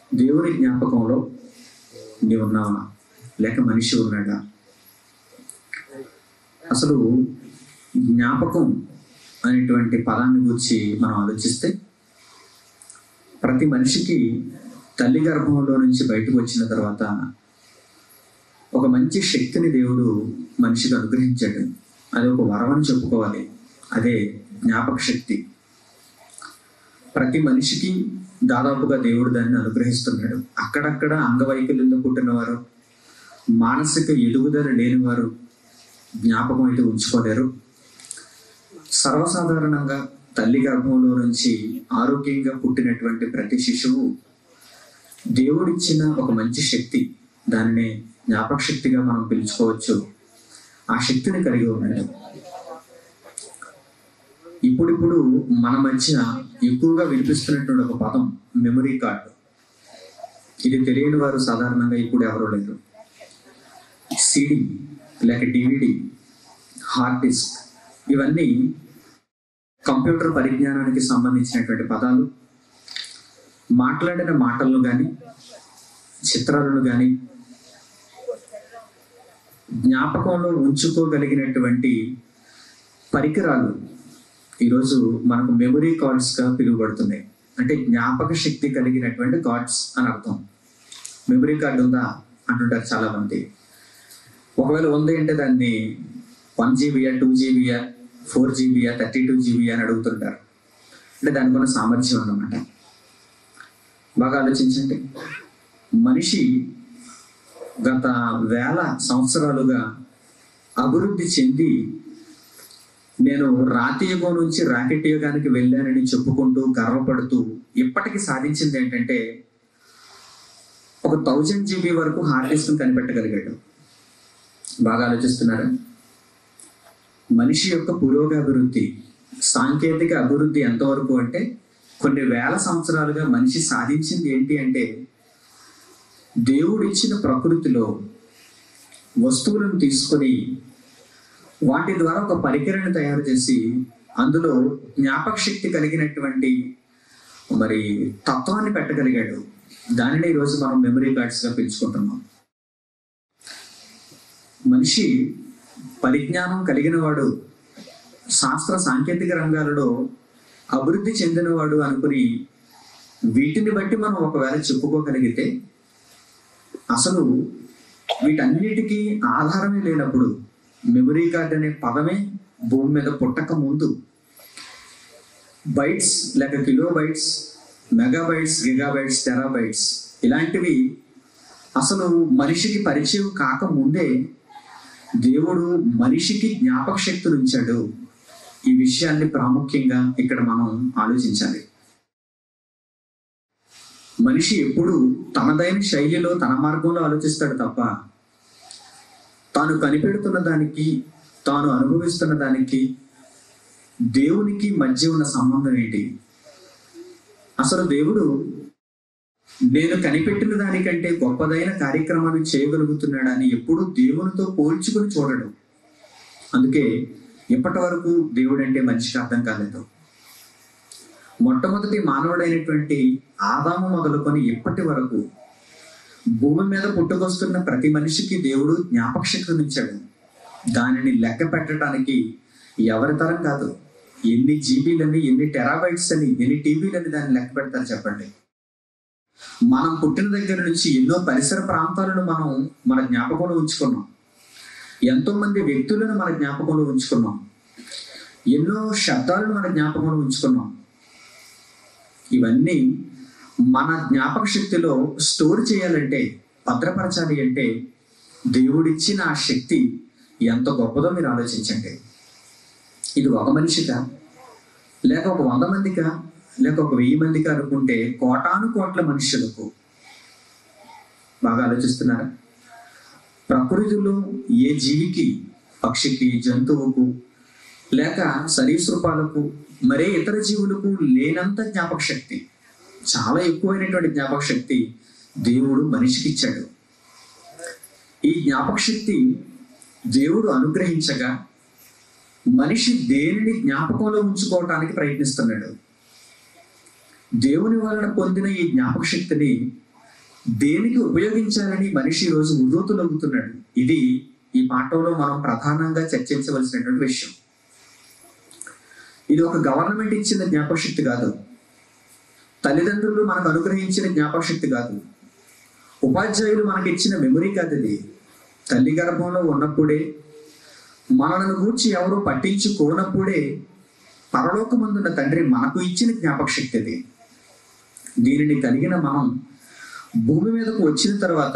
దేవుని జ్ఞాపకంలో నీవు ఉన్నావా లేక మనిషి ఉన్నాడా అసలు జ్ఞాపకం అనేటువంటి పదాన్ని గురించి మనం ఆలోచిస్తే ప్రతి మనిషికి తల్లి గర్భంలో నుంచి బయటకు వచ్చిన తర్వాత ఒక మంచి శక్తిని దేవుడు మనిషికి అనుగ్రహించాడు అది ఒక వరం అని చెప్పుకోవాలి అదే జ్ఞాపక శక్తి ప్రతి మనిషికి దాదాపుగా దేవుడు దాన్ని అనుగ్రహిస్తున్నాడు అక్కడక్కడ అంగవైకల్యంతో పుట్టినవారు మానసిక ఎదుగుదల లేనివారు జ్ఞాపకం అయితే ఉంచుకోలేరు సర్వసాధారణంగా తల్లి గర్భంలో నుంచి ఆరోగ్యంగా పుట్టినటువంటి ప్రతి శిశువు దేవుడిచ్చిన ఒక మంచి శక్తి దానిని జ్ఞాపక శక్తిగా మనం పిలుచుకోవచ్చు ఆ శక్తిని కలిగి ఉన్నాడు ఇప్పుడిప్పుడు మన మధ్య ఎక్కువగా వినిపిస్తున్నటువంటి ఒక పదం మెమరీ కార్డ్ ఇది తెలియని వారు సాధారణంగా ఇప్పుడు ఎవరూ లేరు సిడి లేక డివిడి హార్డ్ డిస్క్ ఇవన్నీ కంప్యూటర్ పరిజ్ఞానానికి సంబంధించినటువంటి పదాలు మాట్లాడిన మాటలను కానీ చిత్రాలను కానీ జ్ఞాపకంలో ఉంచుకోగలిగినటువంటి పరికరాలు ఈరోజు మనకు మెమరీ కార్డ్స్గా పిలువబడుతున్నాయి అంటే జ్ఞాపక శక్తి కలిగినటువంటి కార్డ్స్ అని అర్థం మెమరీ కార్డు ఉందా అంటుంటారు చాలా మంది ఒకవేళ ఉంది అంటే దాన్ని వన్ జీబీయా టూ జీబీయా ఫోర్ జీబీయా థర్టీ టూ జీబీయా అని అడుగుతుంటారు అంటే దానికి ఉన్న సామర్థ్యం అన్నమాట బాగా ఆలోచించండి మనిషి గత వేల సంవత్సరాలుగా అభివృద్ధి చెంది నేను రాతి యుగం నుంచి రాకెట్ యుగానికి వెళ్ళానని చెప్పుకుంటూ గర్వపడుతూ ఇప్పటికి సాధించింది ఏంటంటే ఒక థౌజండ్ జీబీ వరకు హార్డ్ డిస్క్ కనిపెట్టగలిగాడు బాగా ఆలోచిస్తున్నారా మనిషి యొక్క పురోగభివృద్ధి సాంకేతిక అభివృద్ధి ఎంతవరకు అంటే కొన్ని వేల సంవత్సరాలుగా మనిషి సాధించింది ఏంటి అంటే దేవుడిచ్చిన ప్రకృతిలో వస్తువులను తీసుకొని వాటి ద్వారా ఒక పరికరాన్ని తయారు చేసి అందులో జ్ఞాపక శక్తి కలిగినటువంటి మరి తత్వాన్ని పెట్టగలిగాడు దానిని ఈరోజు మనం మెమరీ కార్డ్స్ గా పిలుచుకుంటున్నాం మనిషి పరిజ్ఞానం కలిగిన వాడు శాస్త్ర సాంకేతిక రంగాలలో అభివృద్ధి చెందినవాడు అనుకుని వీటిని బట్టి మనం ఒకవేళ చెప్పుకోగలిగితే అసలు వీటన్నిటికీ ఆధారమే లేనప్పుడు మెమరీ కార్డ్ అనే పదమే భూమి మీద పుట్టక ముందు బైట్స్ లేక kilobytes megabytes gigabytes terabytes ఇలాంటివి అసలు మనిషికి పరిచయం కాకముందే దేవుడు మనిషికి జ్ఞాపక శక్తులు ఉంచాడు ఈ విషయాన్ని ప్రాముఖ్యంగా ఇక్కడ మనం ఆలోచించాలి మనిషి ఎప్పుడు తనదైన శైలిలో తన మార్గంలో ఆలోచిస్తాడు తప్ప తాను కనిపెడుతున్న దానికి తాను అనుభవిస్తున్న దానికి దేవునికి మధ్య ఉన్న సంబంధం ఏంటి అసలు దేవుడు నేను కనిపెట్టిన దానికంటే గొప్పదైన కార్యక్రమాన్ని చేయగలుగుతున్నాడని ఎప్పుడూ దేవునితో పోల్చుకుని చూడడు అందుకే ఇప్పటి వరకు దేవుడు అంటే మనిషికి అర్థం కాలేదు మొట్టమొదటి మానవుడైనటువంటి ఆదాము మొదలుకొని ఇప్పటి వరకు భూమి మీద పుట్టుకొస్తున్న ప్రతి మనిషికి దేవుడు జ్ఞాపక శక్తిని ఇచ్చాడు దానిని లెక్క పెట్టడానికి ఎవరి తరం కాదు ఎన్ని జీబీలని ఎన్ని టెరాబైట్స్ అని ఎన్ని టీవీలని దాన్ని లెక్క పెడతారు చెప్పండి మనం పుట్టిన దగ్గర నుంచి ఎన్నో పరిసర ప్రాంతాలను మనం మన జ్ఞాపకంలో ఉంచుకున్నాం ఎంతో మంది వ్యక్తులను మన జ్ఞాపకంలో ఉంచుకున్నాం ఎన్నో శబ్దాలను మన జ్ఞాపకంలో ఉంచుకున్నాం ఇవన్నీ మన జ్ఞాపక శక్తిలో స్టోర్ చేయాలంటే భద్రపరచాలి అంటే దేవుడిచ్చిన ఆ శక్తి ఎంత గొప్పదో మీరు ఆలోచించండి ఇది ఒక మనిషికా లేక ఒక వంద మందికా లేక ఒక వెయ్యి మందికి అనుకుంటే కోటాను కోట్ల మనుషులకు బాగా ఆలోచిస్తున్నారా ప్రకృతిలో ఏ జీవికి పక్షికి జంతువుకు లేక సరీసృపాలకు మరే ఇతర జీవులకు లేనంత జ్ఞాపక శక్తి చాలా ఎక్కువైనటువంటి జ్ఞాపక శక్తి దేవుడు మనిషికి ఇచ్చాడు ఈ జ్ఞాపక శక్తి దేవుడు అనుగ్రహించగా మనిషి దేనిని జ్ఞాపకంలో ఉంచుకోవటానికి ప్రయత్నిస్తున్నాడు దేవుని వలన పొందిన ఈ జ్ఞాపక శక్తిని దేనికి ఉపయోగించాలని మనిషి ఈ రోజు ఉర్రూతులవుతున్నాడు ఇది ఈ పాఠంలో మనం ప్రధానంగా చర్చించవలసినటువంటి విషయం ఇది ఒక గవర్నమెంట్ ఇచ్చిన జ్ఞాపకశక్తి కాదు తల్లిదండ్రులు మనకు అనుగ్రహించిన జ్ఞాపకశక్తి కాదు ఉపాధ్యాయులు మనకి ఇచ్చిన మెమరీ కాదు ఇది తల్లి గర్భంలో ఉన్నప్పుడే మనలను గూర్చి ఎవరు పట్టించుకోనప్పుడే పరలోకమందున్న తండ్రి మనకు ఇచ్చిన జ్ఞాపకశక్తి ఇది దీనిని కలిగిన మనం భూమి మీదకు వచ్చిన తర్వాత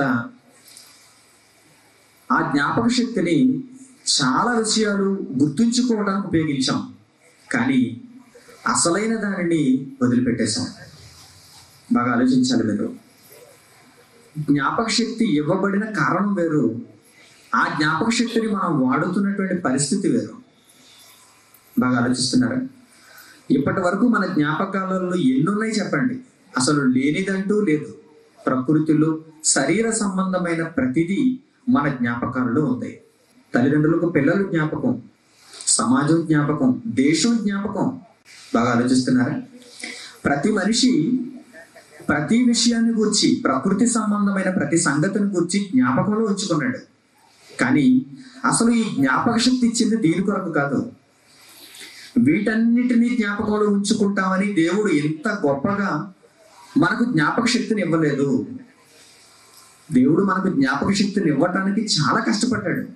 ఆ జ్ఞాపక శక్తిని చాలా విషయాలు గుర్తుంచుకోవడానికి ఉపయోగించాం కానీ అసలైన దానిని వదిలిపెట్టేశాం బాగా ఆలోచించాలి మీరు జ్ఞాపక శక్తి ఇవ్వబడిన కారణం వేరు ఆ జ్ఞాపక శక్తిని మనం వాడుతున్నటువంటి పరిస్థితి వేరు బాగా ఆలోచిస్తున్నారా ఇప్పటి వరకు మన జ్ఞాపకాలలో ఎన్నున్నాయి చెప్పండి అసలు లేనిదంటూ లేదు ప్రకృతిలో శరీర సంబంధమైన ప్రతిదీ మన జ్ఞాపకాలలో ఉంది తల్లిదండ్రులకు పిల్లలు జ్ఞాపకం సమాజం జ్ఞాపకం దేశం జ్ఞాపకం బాగా ఆలోచిస్తున్నారా ప్రతి మనిషి ప్రతి విషయాన్ని గురించి ప్రకృతి సంబంధమైన ప్రతి సంగతిని గురించి జ్ఞాపకంలో ఉంచుకున్నాడు కానీ అసలు ఈ జ్ఞాపక శక్తి ఇచ్చింది దీని కొరకు కాదు వీటన్నిటినీ జ్ఞాపకంలో ఉంచుకుంటామని దేవుడు ఎంత గొప్పగా మనకు జ్ఞాపక శక్తిని ఇవ్వలేదు దేవుడు మనకు జ్ఞాపక శక్తిని ఇవ్వటానికి చాలా కష్టపడ్డాడు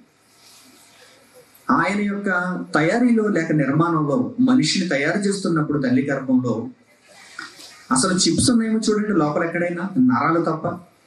ఆయన యొక్క తయారీలో లేక నిర్మాణంలో మనిషిని తయారు చేస్తున్నప్పుడు తల్లి గర్భంలో అసలు చిప్స్ ఉన్నాయేమో చూడండి లోపల ఎక్కడైనా నరాలు తప్ప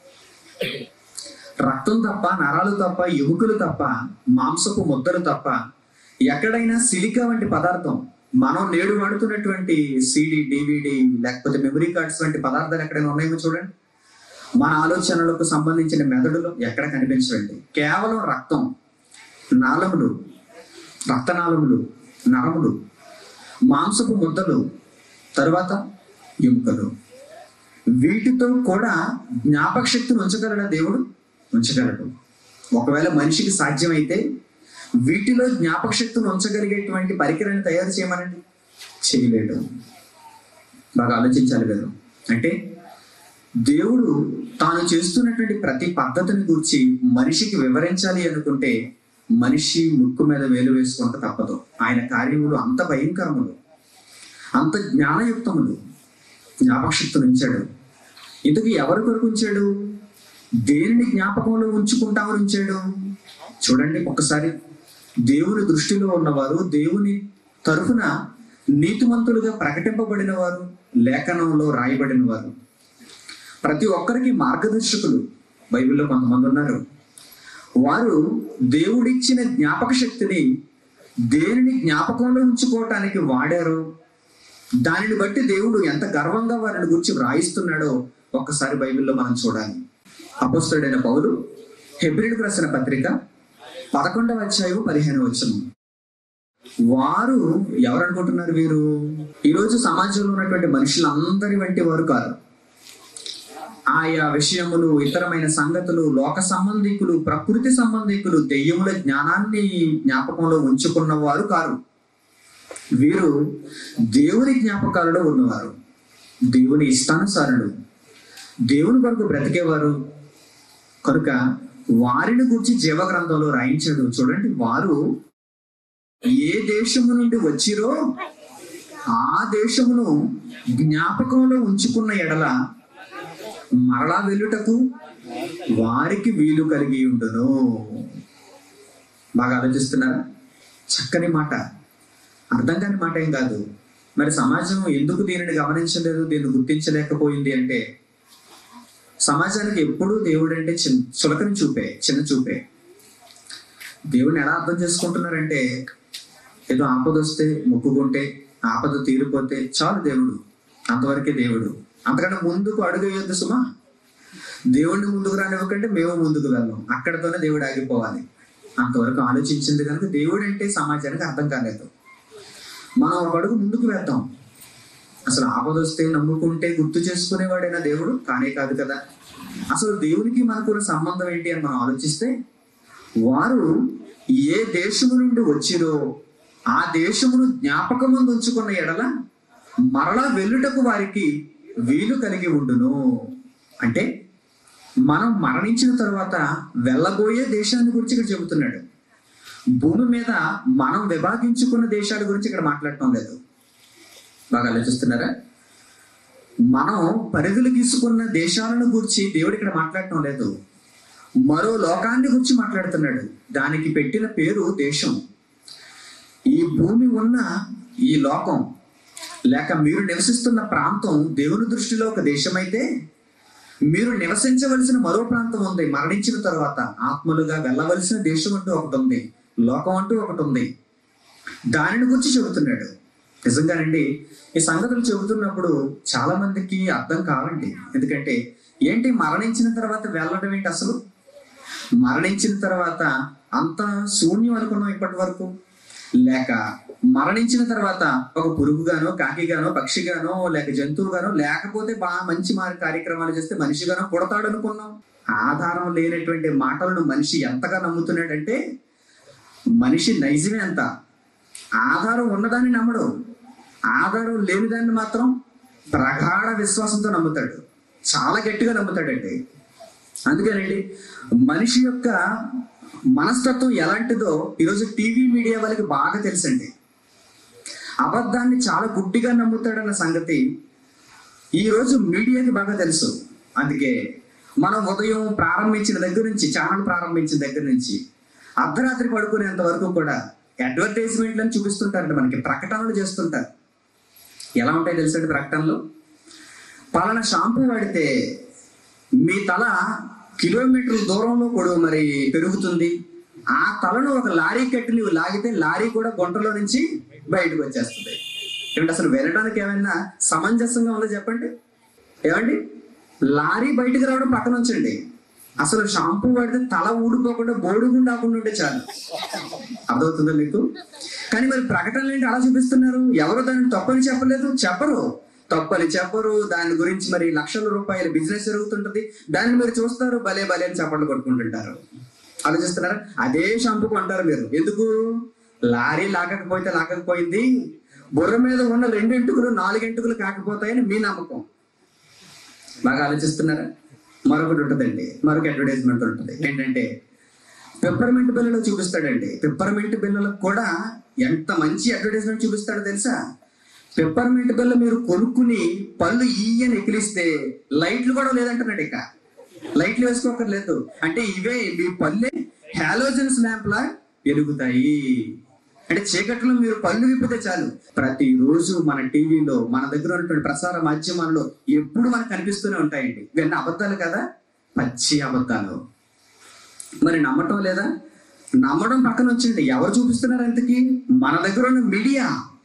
రక్తం తప్ప నరాలు తప్ప ఎముకలు తప్ప మాంసపు ముద్దలు తప్ప ఎక్కడైనా సిలికా వంటి పదార్థం మనం నేడు వాడుతున్నటువంటి సిడి డివిడి లేకపోతే మెమరీ కార్డ్స్ వంటి పదార్థాలు ఎక్కడైనా ఉన్నాయేమో చూడండి మన ఆలోచనలకు సంబంధించిన మెదడులో ఎక్కడ కనిపించండి కేవలం రక్తం నాళములు రక్తనాళములు నరములు మాంసపు ముద్దలు తరువాత ఎముకలు వీటితో కూడా జ్ఞాపక శక్తిని ఉంచగలడా దేవుడు ఉంచగలడు ఒకవేళ మనిషికి సాధ్యమైతే వీటిలో జ్ఞాపక శక్తిని ఉంచగలిగేటువంటి పరికరాన్ని తయారు చేయమనండి చేయలేడు బాగా ఆలోచించాలి కదా అంటే దేవుడు తాను చేస్తున్నటువంటి ప్రతి పద్ధతిని గురించి మనిషికి వివరించాలి అనుకుంటే మనిషి ముక్కు మీద వేలు వేసుకుంటే తప్పదు ఆయన కార్యములు అంత భయంకరములు అంత జ్ఞానయుక్తములు జ్ఞాపకశక్తిని ఉంచాడు ఇంతకు ఎవరి కొరకు ఉంచాడు దేనిని జ్ఞాపకంలో ఉంచుకుంటామని ఉంచాడు చూడండి ఒక్కసారి దేవుని దృష్టిలో ఉన్నవారు దేవుని తరఫున నీతిమంతులుగా ప్రకటింపబడిన వారు లేఖనంలో రాయబడిన వారు ప్రతి ఒక్కరికి మార్గదర్శకులు బైబిల్లో కొంతమంది ఉన్నారు వారు దేవుడిచ్చిన జ్ఞాపక శక్తిని దేనిని జ్ఞాపకంలో ఉంచుకోవటానికి వాడారో దానిని బట్టి దేవుడు ఎంత గర్వంగా వారిని గురించి వ్రాయిస్తున్నాడో ఒక్కసారి బైబిల్లో మనం చూడాలి అపస్తుడైన పౌలు హెబ్రిల్కు రాసిన పత్రిక పదకొండవ అధ్యాయం పదిహేను వచ్చును వారు ఎవరు అనుకుంటున్నారు వీరు ఈరోజు సమాజంలో ఉన్నటువంటి మనుషులందరి వంటి వారు కాదు ఆయా విషయములు ఇతరమైన సంగతులు లోక సంబంధికులు ప్రకృతి సంబంధికులు దెయ్యముల జ్ఞానాన్ని జ్ఞాపకంలో ఉంచుకున్న వారు కారు వీరు దేవుని జ్ఞాపకాలలో ఉన్నవారు దేవుని ఇష్టానుసారులు దేవుని కొరకు బ్రతికేవారు కనుక వారిని గురించి జీవ గ్రంథంలో రాయించాడు చూడండి వారు ఏ దేశము నుండి వచ్చిరో ఆ దేశమును జ్ఞాపకంలో ఉంచుకున్న ఎడల మరలా వెళ్ళుటకు వారికి వీలు కలిగి ఉండును బాగా ఆలోచిస్తున్నారా చక్కని మాట అర్థం కాని మాట ఏం కాదు మరి సమాజం ఎందుకు దీనిని గమనించలేదు దీన్ని గుర్తించలేకపోయింది అంటే సమాజానికి ఎప్పుడూ దేవుడు అంటే చిన్న చులకని చూపే చిన్న చూపే దేవుడిని ఎలా అర్థం చేసుకుంటున్నారంటే ఏదో ఆపద వస్తే మొక్కుకుంటే ఆపద తీరిపోతే చాలు దేవుడు అంతవరకే దేవుడు అంతకంటే ముందుకు అడుగు వేయొద్దు సుమా దేవుడిని ముందుకు రానివ్వకంటే మేము ముందుకు వెళ్ళాం అక్కడతోనే దేవుడు ఆగిపోవాలి అంతవరకు ఆలోచించింది కనుక దేవుడు అంటే సమాజానికి అర్థం కాలేదు మనం ఒక అడుగు ముందుకు వేద్దాం అసలు ఆపద వస్తే నమ్ముకుంటే గుర్తు చేసుకునేవాడైనా దేవుడు కానే కాదు కదా అసలు దేవునికి మనకు సంబంధం ఏంటి అని మనం ఆలోచిస్తే వారు ఏ దేశము నుండి వచ్చిరో ఆ దేశమును జ్ఞాపకముందు ఉంచుకున్న ఎడల మరలా వెళ్ళుటకు వారికి వీలు కలిగి ఉండును అంటే మనం మరణించిన తర్వాత వెళ్ళబోయే దేశాన్ని గురించి ఇక్కడ చెబుతున్నాడు భూమి మీద మనం విభాగించుకున్న దేశాల గురించి ఇక్కడ మాట్లాడటం లేదు బాగా ఆలోచిస్తున్నారా మనం పరిధులు గీసుకున్న దేశాలను గురించి దేవుడు ఇక్కడ మాట్లాడటం లేదు మరో లోకాన్ని గురించి మాట్లాడుతున్నాడు దానికి పెట్టిన పేరు దేశం ఈ భూమి ఉన్న ఈ లోకం లేక మీరు నివసిస్తున్న ప్రాంతం దేవుని దృష్టిలో ఒక దేశమైతే మీరు నివసించవలసిన మరో ప్రాంతం ఉంది మరణించిన తర్వాత ఆత్మలుగా వెళ్ళవలసిన దేశం అంటూ ఒకటి ఉంది లోకం అంటూ ఒకటి ఉంది దానిని గురించి చెబుతున్నాడు నిజంగానండి ఈ సంగతులు చెబుతున్నప్పుడు చాలా మందికి అర్థం కావండి ఎందుకంటే ఏంటి మరణించిన తర్వాత వెళ్ళడం ఏంటి అసలు మరణించిన తర్వాత అంత శూన్యం అనుకున్నాం ఇప్పటి వరకు లేక మరణించిన తర్వాత ఒక పురుగుగానో కాకిగానో పక్షిగానో లేక జంతువుగానో లేకపోతే బాగా మంచి మా కార్యక్రమాలు చేస్తే మనిషిగానో పుడతాడు అనుకున్నాం ఆధారం లేనటువంటి మాటలను మనిషి ఎంతగా నమ్ముతున్నాడంటే మనిషి నైజమే అంత ఆధారం ఉన్నదాన్ని నమ్మడు ఆధారం లేనిదాన్ని మాత్రం ప్రగాఢ విశ్వాసంతో నమ్ముతాడు చాలా గట్టిగా నమ్ముతాడండి అందుకేనండి మనిషి యొక్క మనస్తత్వం ఎలాంటిదో ఈరోజు టీవీ మీడియా వాళ్ళకి బాగా తెలుసండి అబద్ధాన్ని చాలా గుడ్డిగా నమ్ముతాడన్న సంగతి ఈరోజు మీడియాకి బాగా తెలుసు అందుకే మనం ఉదయం ప్రారంభించిన దగ్గర నుంచి ఛానల్ ప్రారంభించిన దగ్గర నుంచి అర్ధరాత్రి పడుకునేంత వరకు కూడా అడ్వర్టైజ్మెంట్లను చూపిస్తుంటారండి మనకి ప్రకటనలు చేస్తుంటారు ఎలా ఉంటాయి తెలుసండి ప్రకటనలు పలానా షాంపూ వాడితే మీ తల కిలోమీటర్ల దూరంలో కూడా మరి పెరుగుతుంది ఆ తలను ఒక లారీ కట్టి నువ్వు లాగితే లారీ కూడా గుంటలో నుంచి బయటకు వచ్చేస్తుంది ఏమంటే అసలు వెళ్ళడానికి ఏమైనా సమంజసంగా ఉందో చెప్పండి ఏమండి లారీ బయటకు రావడం పక్కన ఉంచండి అసలు షాంపూ వాడితే తల ఊడిపోకుండా బోడిగుండా ఆకుండా ఉంటే చాలు అర్థమవుతుందా మీకు కానీ మరి ప్రకటనలు ఏంటి అలా చూపిస్తున్నారు ఎవరు దాన్ని తప్పని చెప్పలేదు చెప్పరు తప్పని చెప్పరు దాని గురించి మరి లక్షల రూపాయల బిజినెస్ జరుగుతుంటది దాన్ని మీరు చూస్తారు భలే భలే అని చప్పట్లు కొట్టుకుంటుంటారు ఆలోచిస్తున్నారా అదే షాంపూ కొంటారు మీరు ఎందుకు లారీ లాగకపోతే లాగకపోయింది బుర్ర మీద ఉన్న రెండు ఎంటుకలు నాలుగు ఎంటుకలు కాకపోతాయని మీ నమ్మకం బాగా ఆలోచిస్తున్నారా మరొకటి ఉంటుందండి మరొక అడ్వర్టైజ్మెంట్ ఉంటుంది ఏంటంటే పెప్పర్మెంట్ బిల్లలో చూపిస్తాడండి పెప్పర్మెంట్ బిల్లలో కూడా ఎంత మంచి అడ్వర్టైజ్మెంట్ చూపిస్తాడో తెలుసా పెప్పర్మెంట్ బిల్ల మీరు కొనుక్కుని పళ్ళు ఈయని ఎక్కిలిస్తే లైట్లు కూడా లేదంటున్నాడు ఇక లైట్లు వేసుకోకర్లేదు అంటే ఇవే మీ పళ్ళే హాలోజన్స్ ల్యాంప్ లా వెలుగుతాయి అంటే చీకట్లో మీరు పళ్ళు విప్పితే చాలు ప్రతిరోజు మన టీవీలో మన దగ్గర ఉన్నటువంటి ప్రసార మాధ్యమాల్లో ఎప్పుడు మనకు కనిపిస్తూనే ఉంటాయండి ఇవన్నీ అబద్ధాలు కదా పచ్చి అబద్ధాలు మరి నమ్మటం లేదా నమ్మడం పక్కన వచ్చింది ఎవరు చూపిస్తున్నారు అంతకి మన దగ్గర ఉన్న మీడియా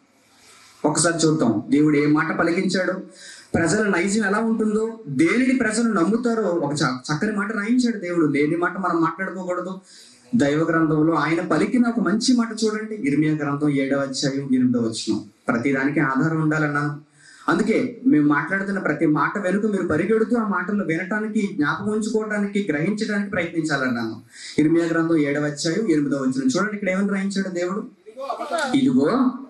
ఒకసారి చూద్దాం దేవుడు ఏ మాట పలికించాడు ప్రజల నైజం ఎలా ఉంటుందో దేనిని ప్రజలు నమ్ముతారో ఒక చ- చక్కని మాట రాయించాడు దేవుడు లేని మాట మనం మాట్లాడుకోకూడదు దైవ గ్రంథంలో ఆయన పలికిన ఒక మంచి మాట చూడండి ఇర్మియా గ్రంథం ఏడవ అధ్యాయం ఎనిమిదవ వచ్చిన ప్రతి దానికి ఆధారం ఉండాలన్నాను అందుకే మేము మాట్లాడుతున్న ప్రతి మాట వెనుక మీరు పరిగెడుతూ ఆ మాటలు వినటానికి జ్ఞాపకం ఉంచుకోవడానికి గ్రహించడానికి ప్రయత్నించాలన్నాను ఇర్మియా గ్రంథం ఏడవ అధ్యాయం ఎనిమిదవ వచ్చిన చూడండి ఇక్కడ ఏమని రాయించాడు దేవుడు ఇదిగో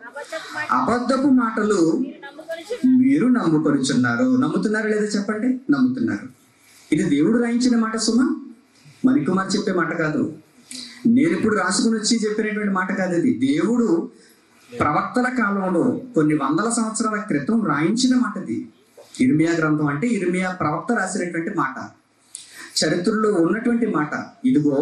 అబద్ధపు మాటలు మీరు నమ్ముకొనిచున్నారు నమ్ముతున్నారా లేదా చెప్పండి నమ్ముతున్నారు ఇది దేవుడు రాయించిన మాట సుమా మణికుమార్ చెప్పే మాట కాదు నేను ఇప్పుడు రాసుకుని వచ్చి చెప్పినటువంటి మాట కాదు ఇది దేవుడు ప్రవక్తల కాలంలో కొన్ని వందల సంవత్సరాల క్రితం రాయించిన మాట ఇది ఇర్మియా గ్రంథం అంటే ఇర్మియా ప్రవక్త రాసినటువంటి మాట చరిత్రలో ఉన్నటువంటి మాట ఇదిగో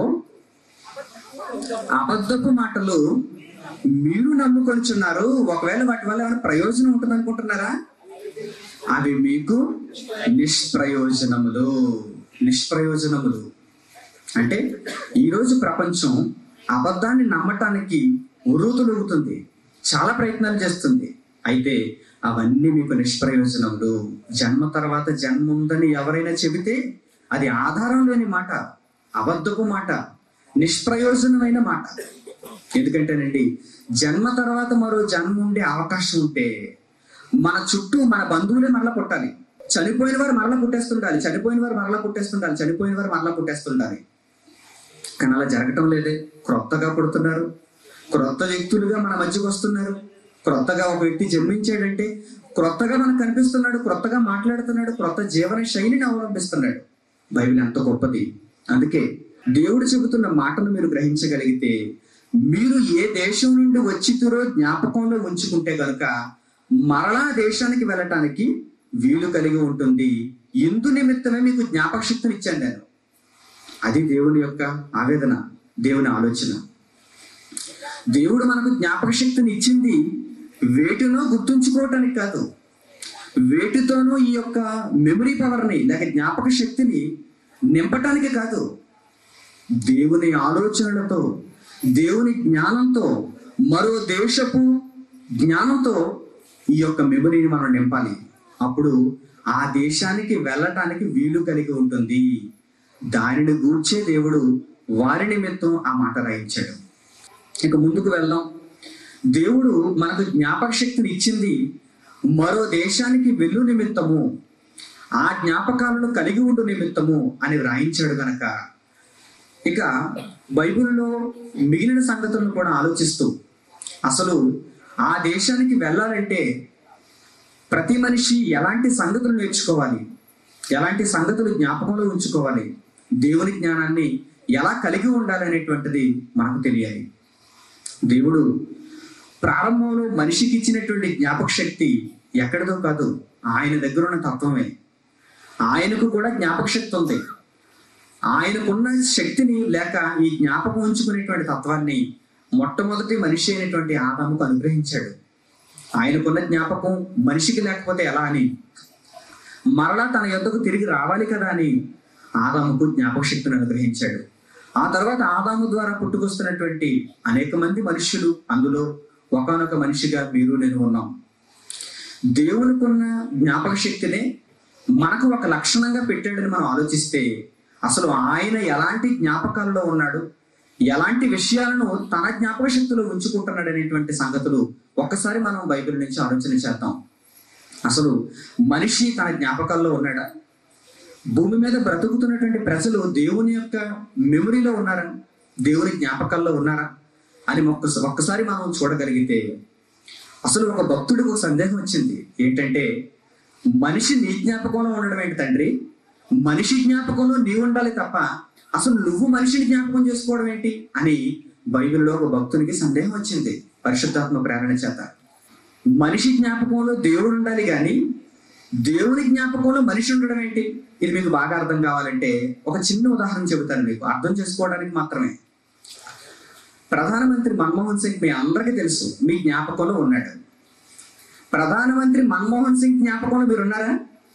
అబద్ధపు మాటలు మీరు నమ్ముకొనిచున్నారు ఒకవేళ వాటి వల్ల ఏమైనా ప్రయోజనం ఉంటుంది అనుకుంటున్నారా అవి మీకు నిష్ప్రయోజనములు నిష్ప్రయోజనములు అంటే ఈరోజు ప్రపంచం అబద్ధాన్ని నమ్మటానికి ఉరుతులుగుతుంది చాలా ప్రయత్నాలు చేస్తుంది అయితే అవన్నీ మీకు నిష్ప్రయోజనములు జన్మ తర్వాత జన్మ ఉందని ఎవరైనా చెబితే అది ఆధారం లేని మాట అబద్ధపు మాట నిష్ప్రయోజనమైన మాట ఎందుకంటేనండి జన్మ తర్వాత మరో జన్మ ఉండే అవకాశం ఉంటే మన చుట్టూ మన బంధువులే మరలా పుట్టాలి చనిపోయిన వారు మరలా పుట్టేస్తుండాలి చనిపోయిన వారు మరలా పుట్టేస్తుండాలి చనిపోయిన వారు మరలా పుట్టేస్తుండాలి కానీ అలా జరగటం లేదే క్రొత్తగా పుడుతున్నారు క్రొత్త వ్యక్తులుగా మన మధ్యకు వస్తున్నారు క్రొత్తగా ఒక వ్యక్తి జన్మించాడంటే క్రొత్తగా మనకు కనిపిస్తున్నాడు క్రొత్తగా మాట్లాడుతున్నాడు క్రొత్త జీవన శైలిని అవలంబిస్తున్నాడు బైబిల్ ఎంత గొప్పది అందుకే దేవుడు చెబుతున్న మాటను మీరు గ్రహించగలిగితే మీరు ఏ దేశం నుండి వచ్చితురో జ్ఞాపకంలో ఉంచుకుంటే గనుక మరలా దేశానికి వెళ్ళటానికి వీలు కలిగి ఉంటుంది ఇందు నిమిత్తమే మీకు జ్ఞాపక శక్తిని ఇచ్చాను నేను అది దేవుని యొక్క ఆవేదన దేవుని ఆలోచన దేవుడు మనకు జ్ఞాపక శక్తిని ఇచ్చింది వేటినో గుర్తుంచుకోవటానికి కాదు వేటితోనూ ఈ యొక్క మెమరీ పవర్ని లేక జ్ఞాపక శక్తిని నింపటానికి కాదు దేవుని ఆలోచనలతో దేవుని జ్ఞానంతో మరో దేశపు జ్ఞానంతో ఈ యొక్క మెమరీని మనం నింపాలి అప్పుడు ఆ దేశానికి వెళ్ళటానికి వీలు కలిగి ఉంటుంది దానిని గూర్చే దేవుడు వారి నిమిత్తం ఆ మాట రాయించాడు ఇక ముందుకు వెళ్దాం దేవుడు మనకు జ్ఞాపక శక్తిని ఇచ్చింది మరో దేశానికి వెళ్ళు నిమిత్తము ఆ జ్ఞాపకాలను కలిగి ఉండు నిమిత్తము అని వ్రాయించాడు గనక ఇక బైబిల్లో మిగిలిన సంగతులను కూడా ఆలోచిస్తూ అసలు ఆ దేశానికి వెళ్ళాలంటే ప్రతి మనిషి ఎలాంటి సంగతులు నేర్చుకోవాలి ఎలాంటి సంగతులు జ్ఞాపకంలో ఉంచుకోవాలి దేవుని జ్ఞానాన్ని ఎలా కలిగి ఉండాలి అనేటువంటిది మనకు తెలియాలి దేవుడు ప్రారంభంలో మనిషికి ఇచ్చినటువంటి జ్ఞాపక శక్తి ఎక్కడిదో కాదు ఆయన దగ్గర ఉన్న తత్వమే ఆయనకు కూడా జ్ఞాపక శక్తి ఉంది ఆయనకున్న శక్తిని లేక ఈ జ్ఞాపకం ఉంచుకునేటువంటి తత్వాన్ని మొట్టమొదటి మనిషి అయినటువంటి ఆదాముకు అనుగ్రహించాడు ఆయనకున్న జ్ఞాపకం మనిషికి లేకపోతే ఎలా అని మరలా తన యొద్దకు తిరిగి రావాలి కదా అని ఆదాముకు జ్ఞాపక శక్తిని అనుగ్రహించాడు ఆ తర్వాత ఆదాము ద్వారా పుట్టుకొస్తున్నటువంటి అనేక మంది మనుషులు అందులో ఒకనొక మనిషిగా మీరు నేను ఉన్నాం దేవునికున్న జ్ఞాపక శక్తినే మనకు ఒక లక్షణంగా పెట్టాడని మనం ఆలోచిస్తే అసలు ఆయన ఎలాంటి జ్ఞాపకాలలో ఉన్నాడు ఎలాంటి విషయాలను తన జ్ఞాపక శక్తిలో ఉంచుకుంటున్నాడు అనేటువంటి సంగతులు ఒక్కసారి మనం బైబిల్ నుంచి ఆలోచన చేద్దాం అసలు మనిషి తన జ్ఞాపకాల్లో ఉన్నాడా భూమి మీద బ్రతుకుతున్నటువంటి ప్రజలు దేవుని యొక్క మెమరీలో ఉన్నారా దేవుని జ్ఞాపకాల్లో ఉన్నారా అని ఒక్క ఒక్కసారి మనం చూడగలిగితే అసలు ఒక భక్తుడికి ఒక సందేహం వచ్చింది ఏంటంటే మనిషి నీ జ్ఞాపకంలో ఉండడం ఏంటి తండ్రి మనిషి జ్ఞాపకంలో నీ ఉండాలి తప్ప అసలు నువ్వు మనిషిని జ్ఞాపకం చేసుకోవడం ఏంటి అని బైబిల్లో ఒక భక్తునికి సందేహం వచ్చింది పరిశుద్ధాత్మ ప్రేరణ చేత మనిషి జ్ఞాపకంలో దేవుడు ఉండాలి కానీ దేవుని జ్ఞాపకంలో మనిషి ఉండడం ఏంటి ఇది మీకు బాగా అర్థం కావాలంటే ఒక చిన్న ఉదాహరణ చెబుతాను మీకు అర్థం చేసుకోవడానికి మాత్రమే ప్రధానమంత్రి మన్మోహన్ సింగ్ మీ అందరికీ తెలుసు మీ జ్ఞాపకంలో ఉన్నాడు ప్రధానమంత్రి మన్మోహన్ సింగ్ జ్ఞాపకంలో మీరు ఉన్నారా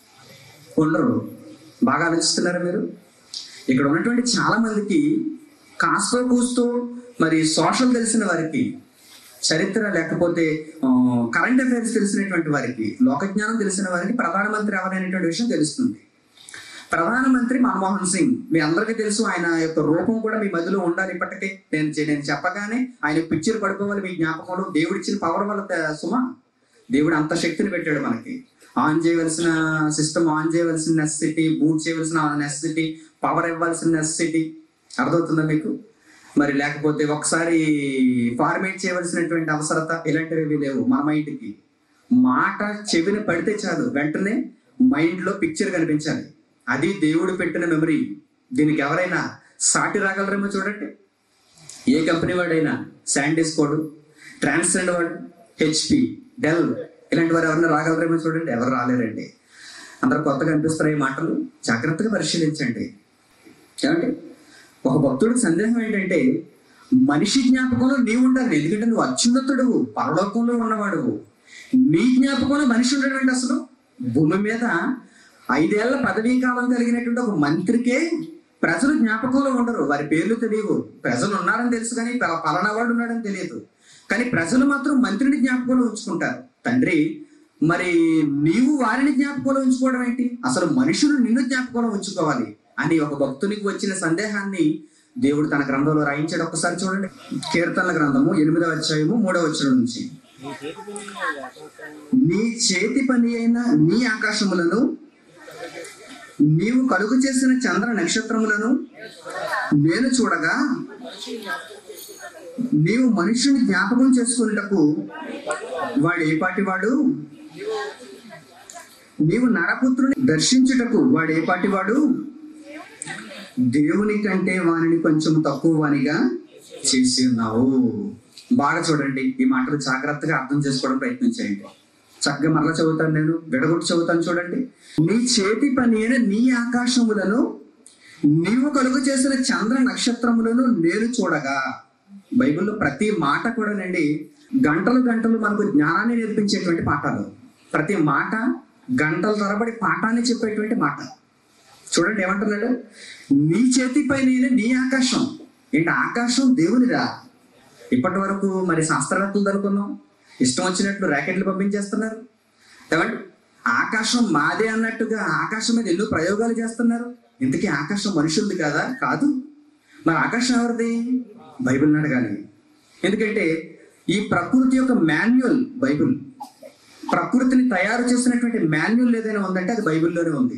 ఉండరు బాగా ఆలోచిస్తున్నారా మీరు ఇక్కడ ఉన్నటువంటి చాలా మందికి కాస్తో కూస్తో మరి సోషల్ తెలిసిన వారికి చరిత్ర లేకపోతే కరెంట్ అఫైర్స్ తెలిసినటువంటి వారికి లోకజ్ఞానం తెలిసిన వారికి ప్రధానమంత్రి ఎవరైనటువంటి విషయం తెలుస్తుంది ప్రధానమంత్రి మన్మోహన్ సింగ్ మీ అందరికీ తెలుసు ఆయన యొక్క రూపం కూడా మీ మధ్యలో ఉండాలి ఇప్పటికే నేను చె- నేను చెప్పగానే ఆయన పిక్చర్ పడుకోవాలి మీ జ్ఞాపకంలో దేవుడు ఇచ్చిన పవర్ వల్ల త- సుమా దేవుడు అంత శక్తిని పెట్టాడు మనకి ఆన్ చేయవలసిన సిస్టమ్ ఆన్ చేయవలసిన నెసెసిటీ బూట్ చేయవలసిన నెసెసిటీ పవర్ ఇవ్వాల్సిన నెసెసిటీ అర్థమవుతుందా మీకు మరి లేకపోతే ఒకసారి ఫార్మేట్ చేయవలసినటువంటి అవసరత ఇలాంటివి ఏమీ లేవు మన మైండ్కి మాట చెవిన పడితే చాలు వెంటనే మైండ్ లో పిక్చర్ కనిపించాలి అది దేవుడు పెట్టిన మెమరీ దీనికి ఎవరైనా సాటి రాగలరేమో చూడండి ఏ కంపెనీ వాడైనా శాండిస్ కోడ్ ట్రాన్స్జెండ్ వాడు హెచ్పి డెల్ ఇలాంటి వారు ఎవరైనా రాగలరేమో చూడండి ఎవరు రాలేరండి అందరు కొత్తగా అనిపిస్తారు ఈ మాటలు జాగ్రత్తగా పరిశీలించండి ఏమండి ఒక భక్తుడికి సందేహం ఏంటంటే మనిషి జ్ఞాపకంలో నీవు ఉండాలి ఎందుకంటే నువ్వు అత్యున్నతుడు పరలోకంలో ఉన్నవాడు నీ జ్ఞాపకంలో మనిషి ఉండడం ఏంటి అసలు భూమి మీద ఐదేళ్ల పదవీ కాలం కలిగినటువంటి ఒక మంత్రికే ప్రజలు జ్ఞాపకంలో ఉండరు వారి పేర్లు తెలియవు ప్రజలు ఉన్నారని తెలుసు కానీ ప- పలానా వాడు ఉన్నాడని తెలియదు కానీ ప్రజలు మాత్రం మంత్రిని జ్ఞాపకంలో ఉంచుకుంటారు తండ్రి మరి నీవు వారిని జ్ఞాపకంలో ఉంచుకోవడం ఏంటి అసలు మనుషులు నిన్ను జ్ఞాపకంలో ఉంచుకోవాలి అని ఒక భక్తునికి వచ్చిన సందేహాన్ని దేవుడు తన గ్రంథంలో రాయించాడు ఒక్కసారి చూడండి కీర్తనల గ్రంథము ఎనిమిదవ అధ్యాయము మూడవ వచనం నుంచి నీ చేతి పని అయిన నీ ఆకాశములను నీవు కలుగు చేసిన చంద్ర నక్షత్రములను నేను చూడగా నీవు మనుషుని జ్ఞాపకం చేసుకున్నటకు వాడు ఏ పాటి వాడు నీవు నరపుత్రుని దర్శించుటకు వాడు ఏ పాటి వాడు దేవుని కంటే వానిని కొంచెం తక్కువ వానిగా చేసి ఉన్నావు బాగా చూడండి ఈ మాటలు జాగ్రత్తగా అర్థం చేసుకోవడం ప్రయత్నం చేయండి చక్కగా మరలా చదువుతాను నేను విడగొట్టి చదువుతాను చూడండి నీ చేతి పని అయిన నీ ఆకాశములను నీవు కలుగు చేసిన చంద్ర నక్షత్రములను నేను చూడగా బైబిల్లో ప్రతి మాట కూడానండి గంటలు గంటలు మనకు జ్ఞానాన్ని నేర్పించేటువంటి పాఠాలు ప్రతి మాట గంటల తరబడి పాఠాన్ని చెప్పేటువంటి మాట చూడండి ఏమంటున్నాడు నీ చేతి పైన నీ ఆకాశం ఏంటి ఆకాశం దేవునిదా ఇప్పటి వరకు మరి శాస్త్రవేత్తలు అనుకున్నాం ఇష్టం వచ్చినట్లు ర్యాకెట్లు పంపించేస్తున్నారు ఏమండి ఆకాశం మాదే అన్నట్టుగా ఆకాశం మీద ఎన్నో ప్రయోగాలు చేస్తున్నారు ఇంతకీ ఆకాశం మనుషులది కాదా కాదు మరి ఆకాశం ఎవరిది బైబిల్ని అడగాలి ఎందుకంటే ఈ ప్రకృతి యొక్క మాన్యువల్ బైబిల్ ప్రకృతిని తయారు చేసినటువంటి మాన్యువల్ ఏదైనా ఉందంటే అది బైబిల్లోనే ఉంది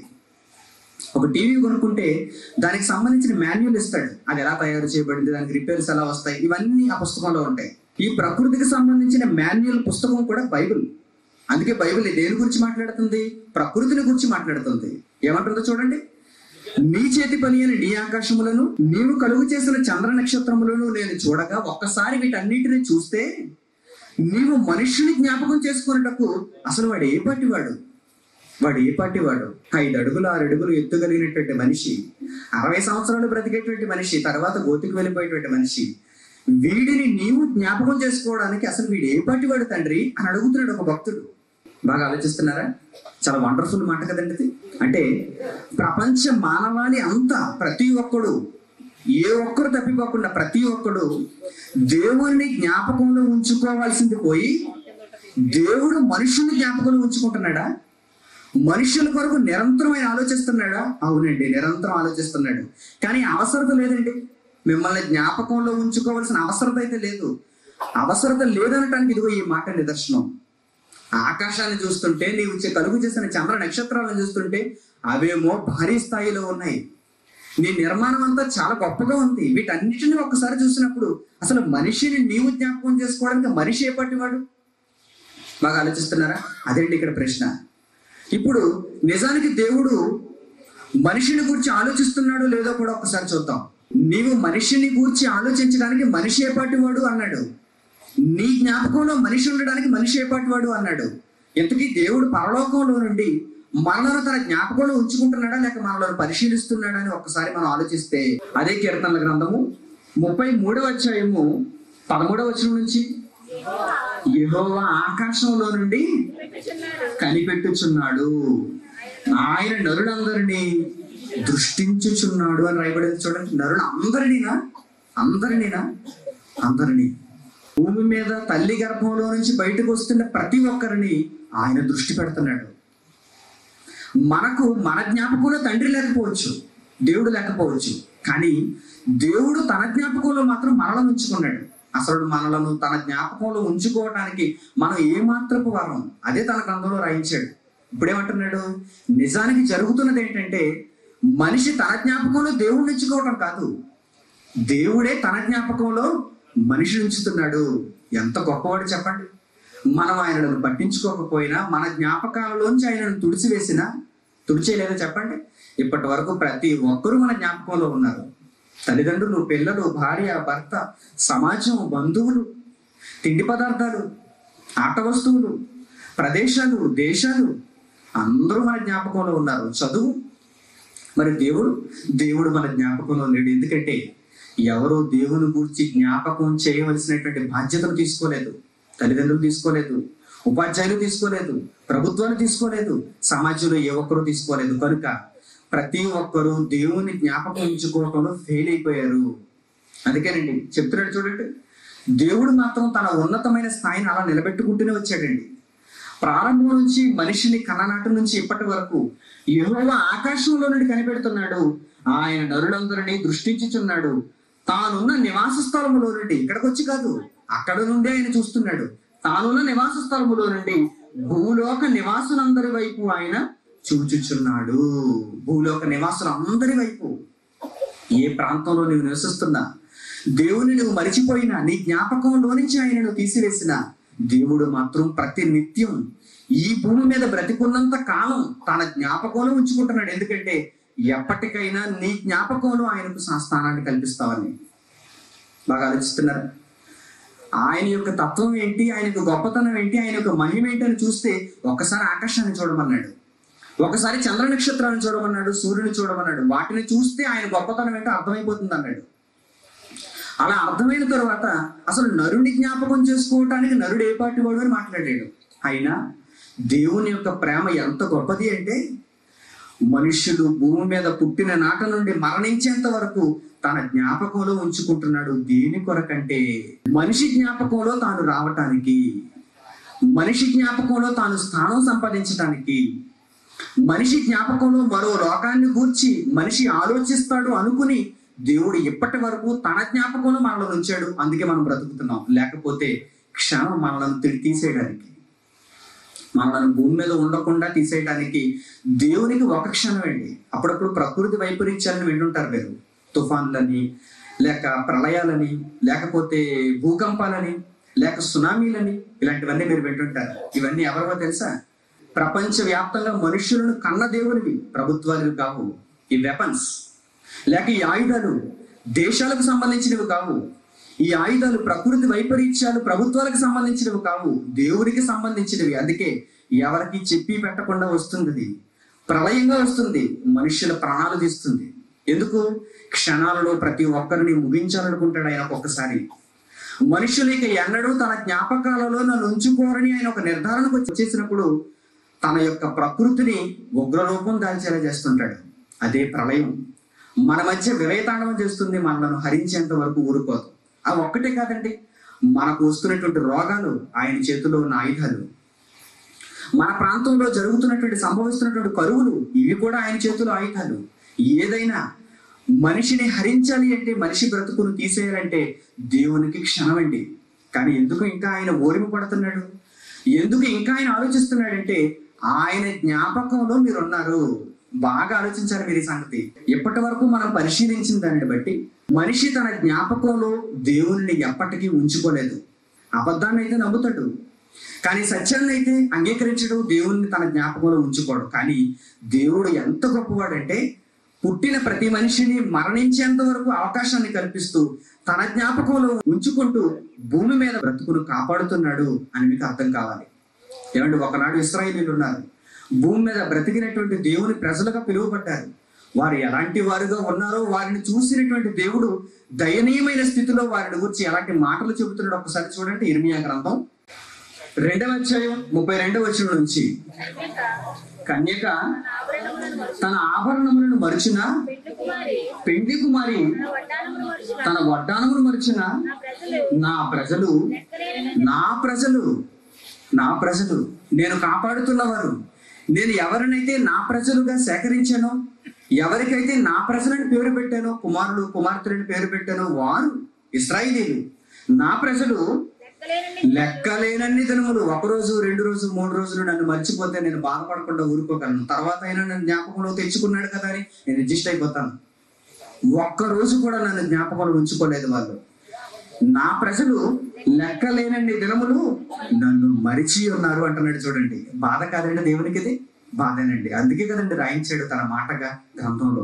ఒక టీవీ కొనుక్కుంటే దానికి సంబంధించిన మాన్యువల్ ఇస్తాడు అది ఎలా తయారు చేయబడింది దానికి రిపేర్స్ ఎలా వస్తాయి ఇవన్నీ ఆ పుస్తకంలో ఉంటాయి ఈ ప్రకృతికి సంబంధించిన మాన్యువల్ పుస్తకం కూడా బైబిల్ అందుకే బైబిల్ దేని గురించి మాట్లాడుతుంది ప్రకృతిని గురించి మాట్లాడుతుంది ఏమంటుందో చూడండి నీ చేతి పని అని నీ ఆకాశములను నీవు కలుగు చేసిన చంద్ర నక్షత్రములను నేను చూడగా ఒక్కసారి వీటన్నిటిని చూస్తే నీవు మనుష్యుని జ్ఞాపకం చేసుకున్నటకు అసలు వాడు ఏ పాటి వాడు వాడు ఏ పాటి వాడు ఐదు అడుగులు ఆరు అడుగులు ఎత్తుగలిగినటువంటి మనిషి అరవై సంవత్సరాలు బ్రతికేటువంటి మనిషి తర్వాత గోతికి వెళ్ళిపోయేటువంటి మనిషి వీడిని నీవు జ్ఞాపకం చేసుకోవడానికి అసలు వీడు ఏ పాటి వాడు తండ్రి అని అడుగుతున్నాడు ఒక భక్తుడు బాగా ఆలోచిస్తున్నారా చాలా వండర్ఫుల్ మాట కదండి ఇది అంటే ప్రపంచ మానవాళి అంతా ప్రతి ఒక్కడు ఏ ఒక్కరు తప్పిపోకుండా ప్రతి ఒక్కడు దేవుణ్ణి జ్ఞాపకంలో ఉంచుకోవాల్సింది పోయి దేవుడు మనుషుల్ని జ్ఞాపకంలో ఉంచుకుంటున్నాడా మనుషుల కొరకు నిరంతరమైన ఆలోచిస్తున్నాడా అవునండి నిరంతరం ఆలోచిస్తున్నాడు కానీ అవసరత లేదండి మిమ్మల్ని జ్ఞాపకంలో ఉంచుకోవాల్సిన అవసరత అయితే లేదు అవసరత లేదనటానికి ఇదిగో ఈ మాట నిదర్శనం ఆకాశాన్ని చూస్తుంటే నీవు చే- కలుగు చేసిన చంద్ర నక్షత్రాలను చూస్తుంటే అవేమో భారీ స్థాయిలో ఉన్నాయి నీ నిర్మాణం అంతా చాలా గొప్పగా ఉంది వీటన్నిటిని ఒక్కసారి చూసినప్పుడు అసలు మనిషిని నీవు జ్ఞాపకం చేసుకోవడానికి మనిషి ఏ పట్టివాడు బాగా ఆలోచిస్తున్నారా అదేంటి ఇక్కడ ప్రశ్న ఇప్పుడు నిజానికి దేవుడు మనిషిని గురించి ఆలోచిస్తున్నాడో లేదో కూడా ఒకసారి చూద్దాం నీవు మనిషిని గూర్చి ఆలోచించడానికి మనిషి ఏపాటి వాడు అన్నాడు నీ జ్ఞాపకంలో మనిషి ఉండడానికి మనిషి ఏపాటి వాడు అన్నాడు ఇంతకీ దేవుడు పరలోకంలో నుండి మనలను తన జ్ఞాపకంలో ఉంచుకుంటున్నాడా లేక మనలను పరిశీలిస్తున్నాడా అని ఒక్కసారి మనం ఆలోచిస్తే అదే కీర్తనల గ్రంథము ముప్పై మూడవ అధ్యాయము పదమూడవ వచనం నుంచి యెహోవా ఆకాశంలో నుండి కనిపెట్టుచున్నాడు ఆయన నరులందరినీ దృష్టించుచున్నాడు అని రాయబడేది చూడండి నరుడు అందరినీనా అందరినీనా అందరినీ భూమి మీద తల్లి గర్భంలో నుంచి బయటకు వస్తున్న ప్రతి ఒక్కరిని ఆయన దృష్టి పెడుతున్నాడు మనకు మన జ్ఞాపకంలో తండ్రి లేకపోవచ్చు దేవుడు లేకపోవచ్చు కానీ దేవుడు తన జ్ఞాపకంలో మాత్రం మనలను ఉంచుకున్నాడు అసలు మనలను తన జ్ఞాపకంలో ఉంచుకోవడానికి మనం ఏమాత్రపు వరం అదే తన గ్రంథంలో రాయించాడు ఇప్పుడేమంటున్నాడు నిజానికి జరుగుతున్నది ఏంటంటే మనిషి తన జ్ఞాపకంలో దేవుడిని ఉంచుకోవడం కాదు దేవుడే తన జ్ఞాపకంలో మనిషిని ఉంచుతున్నాడు ఎంత గొప్పవాడు చెప్పండి మనం ఆయనను పట్టించుకోకపోయినా మన జ్ఞాపకాలలోంచి ఆయనను తుడిచివేసినా తుడిచేయలేదో చెప్పండి ఇప్పటి వరకు ప్రతి ఒక్కరూ మన జ్ఞాపకంలో ఉన్నారు తల్లిదండ్రులు పిల్లలు భార్య భర్త సమాజం బంధువులు తిండి పదార్థాలు ఆట వస్తువులు ప్రదేశాలు దేశాలు అందరూ మన జ్ఞాపకంలో ఉన్నారు చదువు మరి దేవుడు దేవుడు మన జ్ఞాపకంలో లేడు ఎందుకంటే ఎవరో దేవుని గురించి జ్ఞాపకం చేయవలసినటువంటి బాధ్యతను తీసుకోలేదు తల్లిదండ్రులు తీసుకోలేదు ఉపాధ్యాయులు తీసుకోలేదు ప్రభుత్వాలు తీసుకోలేదు సమాజంలో ఏ ఒక్కరూ తీసుకోలేదు కనుక ప్రతి ఒక్కరూ దేవుని జ్ఞాపకం ఉంచుకోవటంలో ఫెయిల్ అయిపోయారు అందుకేనండి చెప్తున్నాడు చూడండి దేవుడు మాత్రం తన ఉన్నతమైన స్థాయిని అలా నిలబెట్టుకుంటూనే వచ్చాడండి ప్రారంభం నుంచి మనిషిని కన్ననాటి నుంచి ఇప్పటి వరకు యెహోవా ఆకాశంలో నుండి కనిపెడుతున్నాడు ఆయన నరులందరినీ దృష్టించుచున్నాడు తానున్న నివాస స్థలములో నుండి ఇక్కడికి వచ్చి కాదు అక్కడ నుండి ఆయన చూస్తున్నాడు తానున్న నివాస స్థలములో నుండి భూలోక నివాసులందరి వైపు ఆయన చూచుచున్నాడు భూలోక నివాసులందరి వైపు ఏ ప్రాంతంలో నువ్వు నివసిస్తున్నా దేవుని నువ్వు మరిచిపోయినా నీ జ్ఞాపకంలో నుంచి ఆయనను తీసివేసిన దేవుడు మాత్రం ప్రతి నిత్యం ఈ భూమి మీద బ్రతికున్నంత కాలం తన జ్ఞాపకంలో ఉంచుకుంటున్నాడు ఎందుకంటే ఎప్పటికైనా నీ జ్ఞాపకంలో ఆయనకు సా- స్థానాన్ని కల్పిస్తావని బాగా ఆలోచిస్తున్నారు ఆయన యొక్క తత్వం ఏంటి ఆయన యొక్క గొప్పతనం ఏంటి ఆయన యొక్క మహిమ ఏంటి అని చూస్తే ఒక్కసారి ఆకాశాన్ని చూడమన్నాడు ఒకసారి చంద్ర నక్షత్రాన్ని చూడమన్నాడు సూర్యుని చూడమన్నాడు వాటిని చూస్తే ఆయన గొప్పతనం ఏంటో అర్థమైపోతుంది అన్నాడు అలా అర్థమైన తర్వాత అసలు నరుని జ్ఞాపకం చేసుకోవటానికి నరుడు ఏ పాటి వాడు అని మాట్లాడాడు అయినా దేవుని యొక్క ప్రేమ ఎంత గొప్పది అంటే మనుష్యుడు భూమి మీద పుట్టిన నాట నుండి మరణించేంత వరకు తన జ్ఞాపకంలో ఉంచుకుంటున్నాడు దేని కొరకంటే మనిషి జ్ఞాపకంలో తాను రావటానికి మనిషి జ్ఞాపకంలో తాను స్థానం సంపాదించడానికి మనిషి జ్ఞాపకంలో మరో లోకాన్ని గూర్చి మనిషి ఆలోచిస్తాడు అనుకుని దేవుడు ఇప్పటి వరకు తన జ్ఞాపకంలో మనల్ని ఉంచాడు అందుకే మనం బ్రతుకుతున్నాం లేకపోతే క్షణం మనల్ని తిరిగి తీసేయడానికి మనల్ని భూమి మీద ఉండకుండా తీసేయడానికి దేవునికి ఒక క్షణం అండి అప్పుడప్పుడు ప్రకృతి వైపరీత్యాలను వింటుంటారు మీరు తుఫాన్లని లేక ప్రళయాలని లేకపోతే భూకంపాలని లేక సునామీలని ఇలాంటివన్నీ మీరు వింటుంటారు ఇవన్నీ ఎవరివో తెలుసా ప్రపంచ వ్యాప్తంగా మనుషులను కన్న దేవునివి ప్రభుత్వాలు కావు ఈ వెపన్స్ లేక ఈ ఆయుధాలు దేశాలకు సంబంధించినవి కావు ఈ ఆయుధాలు ప్రకృతి వైపరీత్యాలు ప్రభుత్వాలకు సంబంధించినవి కావు దేవునికి సంబంధించినవి అందుకే ఎవరికి చెప్పి పెట్టకుండా వస్తుంది ఇది. ప్రళయంగా వస్తుంది మనుషుల ప్రాణాలు తీస్తుంది ఎందుకు క్షణాలలో ప్రతి ఒక్కరిని ముగించాలనుకుంటాడు ఆయన ఒక్కొక్కసారి మనుషులు ఇక ఎన్నడూ తన జ్ఞాపకాలలో నన్ను ఉంచుకోరని ఆయన ఒక నిర్ధారణకు వచ్చేసినప్పుడు తన యొక్క ప్రకృతిని ఉగ్రరూపం దాల్చేలా చేస్తుంటాడు అదే ప్రళయం మన మధ్య విలయతాండవం చేస్తుంది మనలను హరించేంత వరకు ఊరుకోదు అవి ఒక్కటే కాదండి మనకు వస్తున్నటువంటి రోగాలు ఆయన చేతిలో ఉన్న ఆయుధాలు మన ప్రాంతంలో జరుగుతున్నటువంటి సంభవిస్తున్నటువంటి కరువులు ఇవి కూడా ఆయన చేతిలో ఆయుధాలు ఏదైనా మనిషిని హరించాలి అంటే మనిషి బ్రతుకును తీసేయాలంటే దేవునికి క్షణమండి కానీ ఎందుకు ఇంకా ఆయన ఓరిమి పడుతున్నాడు ఎందుకు ఇంకా ఆయన ఆలోచిస్తున్నాడంటే ఆయన జ్ఞాపకంలో మీరు ఉన్నారు బాగా ఆలోచించారు మీరు ఈ సంగతి ఇప్పటి వరకు మనం పరిశీలించిన దానిని బట్టి మనిషి తన జ్ఞాపకంలో దేవుణ్ణి ఎప్పటికీ ఉంచుకోలేదు అబద్ధాన్ని అయితే నమ్ముతాడు కానీ సత్యాన్ని అయితే అంగీకరించడు దేవుణ్ణి తన జ్ఞాపకంలో ఉంచుకోడు కానీ దేవుడు ఎంత గొప్పవాడంటే పుట్టిన ప్రతి మనిషిని మరణించేంత వరకు అవకాశాన్ని కల్పిస్తూ తన జ్ఞాపకంలో ఉంచుకుంటూ భూమి మీద బ్రతుకును కాపాడుతున్నాడు అని మీకు అర్థం కావాలి ఏమంటే ఒకనాడు ఇస్రాయేలీలు ఉన్నారు భూమి మీద బ్రతికినటువంటి దేవుని ప్రజలుగా పిలువబడ్డారు వారు ఎలాంటి వారుగా ఉన్నారో వారిని చూసినటువంటి దేవుడు దయనీయమైన స్థితిలో వారిని గురించి ఎలాంటి మాటలు చెబుతున్నాడు ఒకసారి చూడండి ఇర్మియా గ్రంథం రెండవ అధ్యాయం ముప్పై రెండవ వచనం నుంచి కన్యక తన ఆభరణములను మరిచిన పెండ్లి కుమారి పెండ్లి కుమారి తన వడ్డానమును మరుచిన తన వడ్డానమును మరిచిన నా ప్రజలు నా ప్రజలు లెక్కలేనని నా ప్రజలు నా ప్రజలు నేను కాపాడుతున్నవారు నేను ఎవరినైతే నా ప్రజలుగా సేకరించానో ఎవరికైతే నా ప్రజలని పేరు పెట్టానో కుమారుడు కుమార్తెలని పేరు పెట్టానో వారు ఇస్రాయిలీలు నా ప్రజలు లెక్కలేనని లెక్కలేనన్ని దినములు ఒక రోజు రెండు రోజు మూడు రోజులు నన్ను మర్చిపోతే నేను బాధపడకుండా ఊరుకోగలను తర్వాత అయినా నన్ను జ్ఞాపకంలో తెచ్చుకున్నాడు కదా అని నేను అడ్జస్ట్ అయిపోతాను ఒక్క రోజు కూడా నన్ను జ్ఞాపకంలో ఉంచుకోలేదు వాళ్ళు నా ప్రజలు లెక్కలేనన్ని దినములు నన్ను మరిచి ఉన్నారు అంటున్నాడు చూడండి బాధ కాదండి దేవునికి ఇది బాధేనండి అందుకే కదండి రాయించాడు తన మాటగా గ్రంథంలో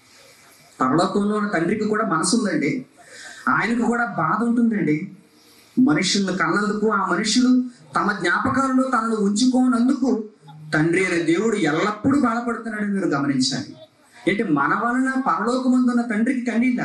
పరలోకంలో ఉన్న తండ్రికి కూడా మనసు ఉందండి ఆయనకు కూడా బాధ ఉంటుందండి మనుషులను కన్నందుకు ఆ మనుషులు తమ జ్ఞాపకాలలో తనను ఉంచుకోనందుకు తండ్రి అనే దేవుడు ఎల్లప్పుడూ బాధపడుతున్నాడని మీరు గమనించాలి అంటే మన వలన పరలోకమందున్న తండ్రికి కన్నీళ్ళ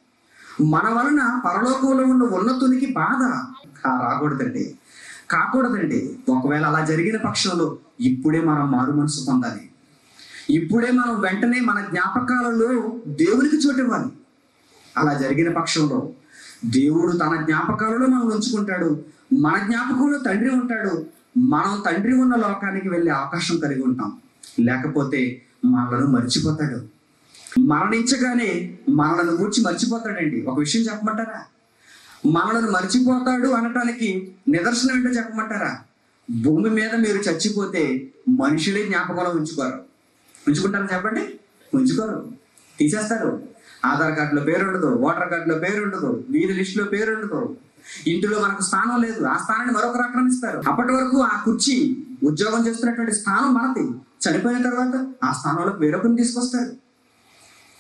మన వలన పరలోకంలో ఉన్న ఉన్నతునికి బాధ ఆ రాకూడదండి కాకూడదండి ఒకవేళ అలా జరిగిన పక్షంలో ఇప్పుడే మనం మారు మనసు పొందాలి ఇప్పుడే మనం వెంటనే మన జ్ఞాపకాలలో దేవునికి చోటు ఇవ్వాలి అలా జరిగిన పక్షంలో దేవుడు తన జ్ఞాపకాలలో మనం ఉంచుకుంటాడు మన జ్ఞాపకంలో తండ్రి ఉంటాడు మనం తండ్రి ఉన్న లోకానికి వెళ్ళే అవకాశం కలిగి ఉంటాం లేకపోతే మనలను మర్చిపోతాడు మరణించగానే మనలను గూర్చి మర్చిపోతాడండి ఒక విషయం చెప్పమంటారా మనలను మర్చిపోతాడు అనటానికి నిదర్శనం ఏంటో చెప్పమంటారా భూమి మీద మీరు చచ్చిపోతే మనుషులే జ్ఞాపకంలో ఉంచుకోరు ఉంచుకుంటారని చెప్పండి ఉంచుకోరు తీసేస్తారు ఆధార్ కార్డులో పేరు ఉండదు ఓటర్ కార్డులో పేరు ఉండదు వీధి లిస్టులో పేరు ఉండదు ఇంటిలో మనకు స్థానం లేదు ఆ స్థానాన్ని మరొకరు ఆక్రమిస్తారు అప్పటి వరకు ఆ కుర్చీ ఉద్యోగం చేస్తున్నటువంటి స్థానం మనది చనిపోయిన తర్వాత ఆ స్థానంలో వేరొకరిని తీసుకొస్తారు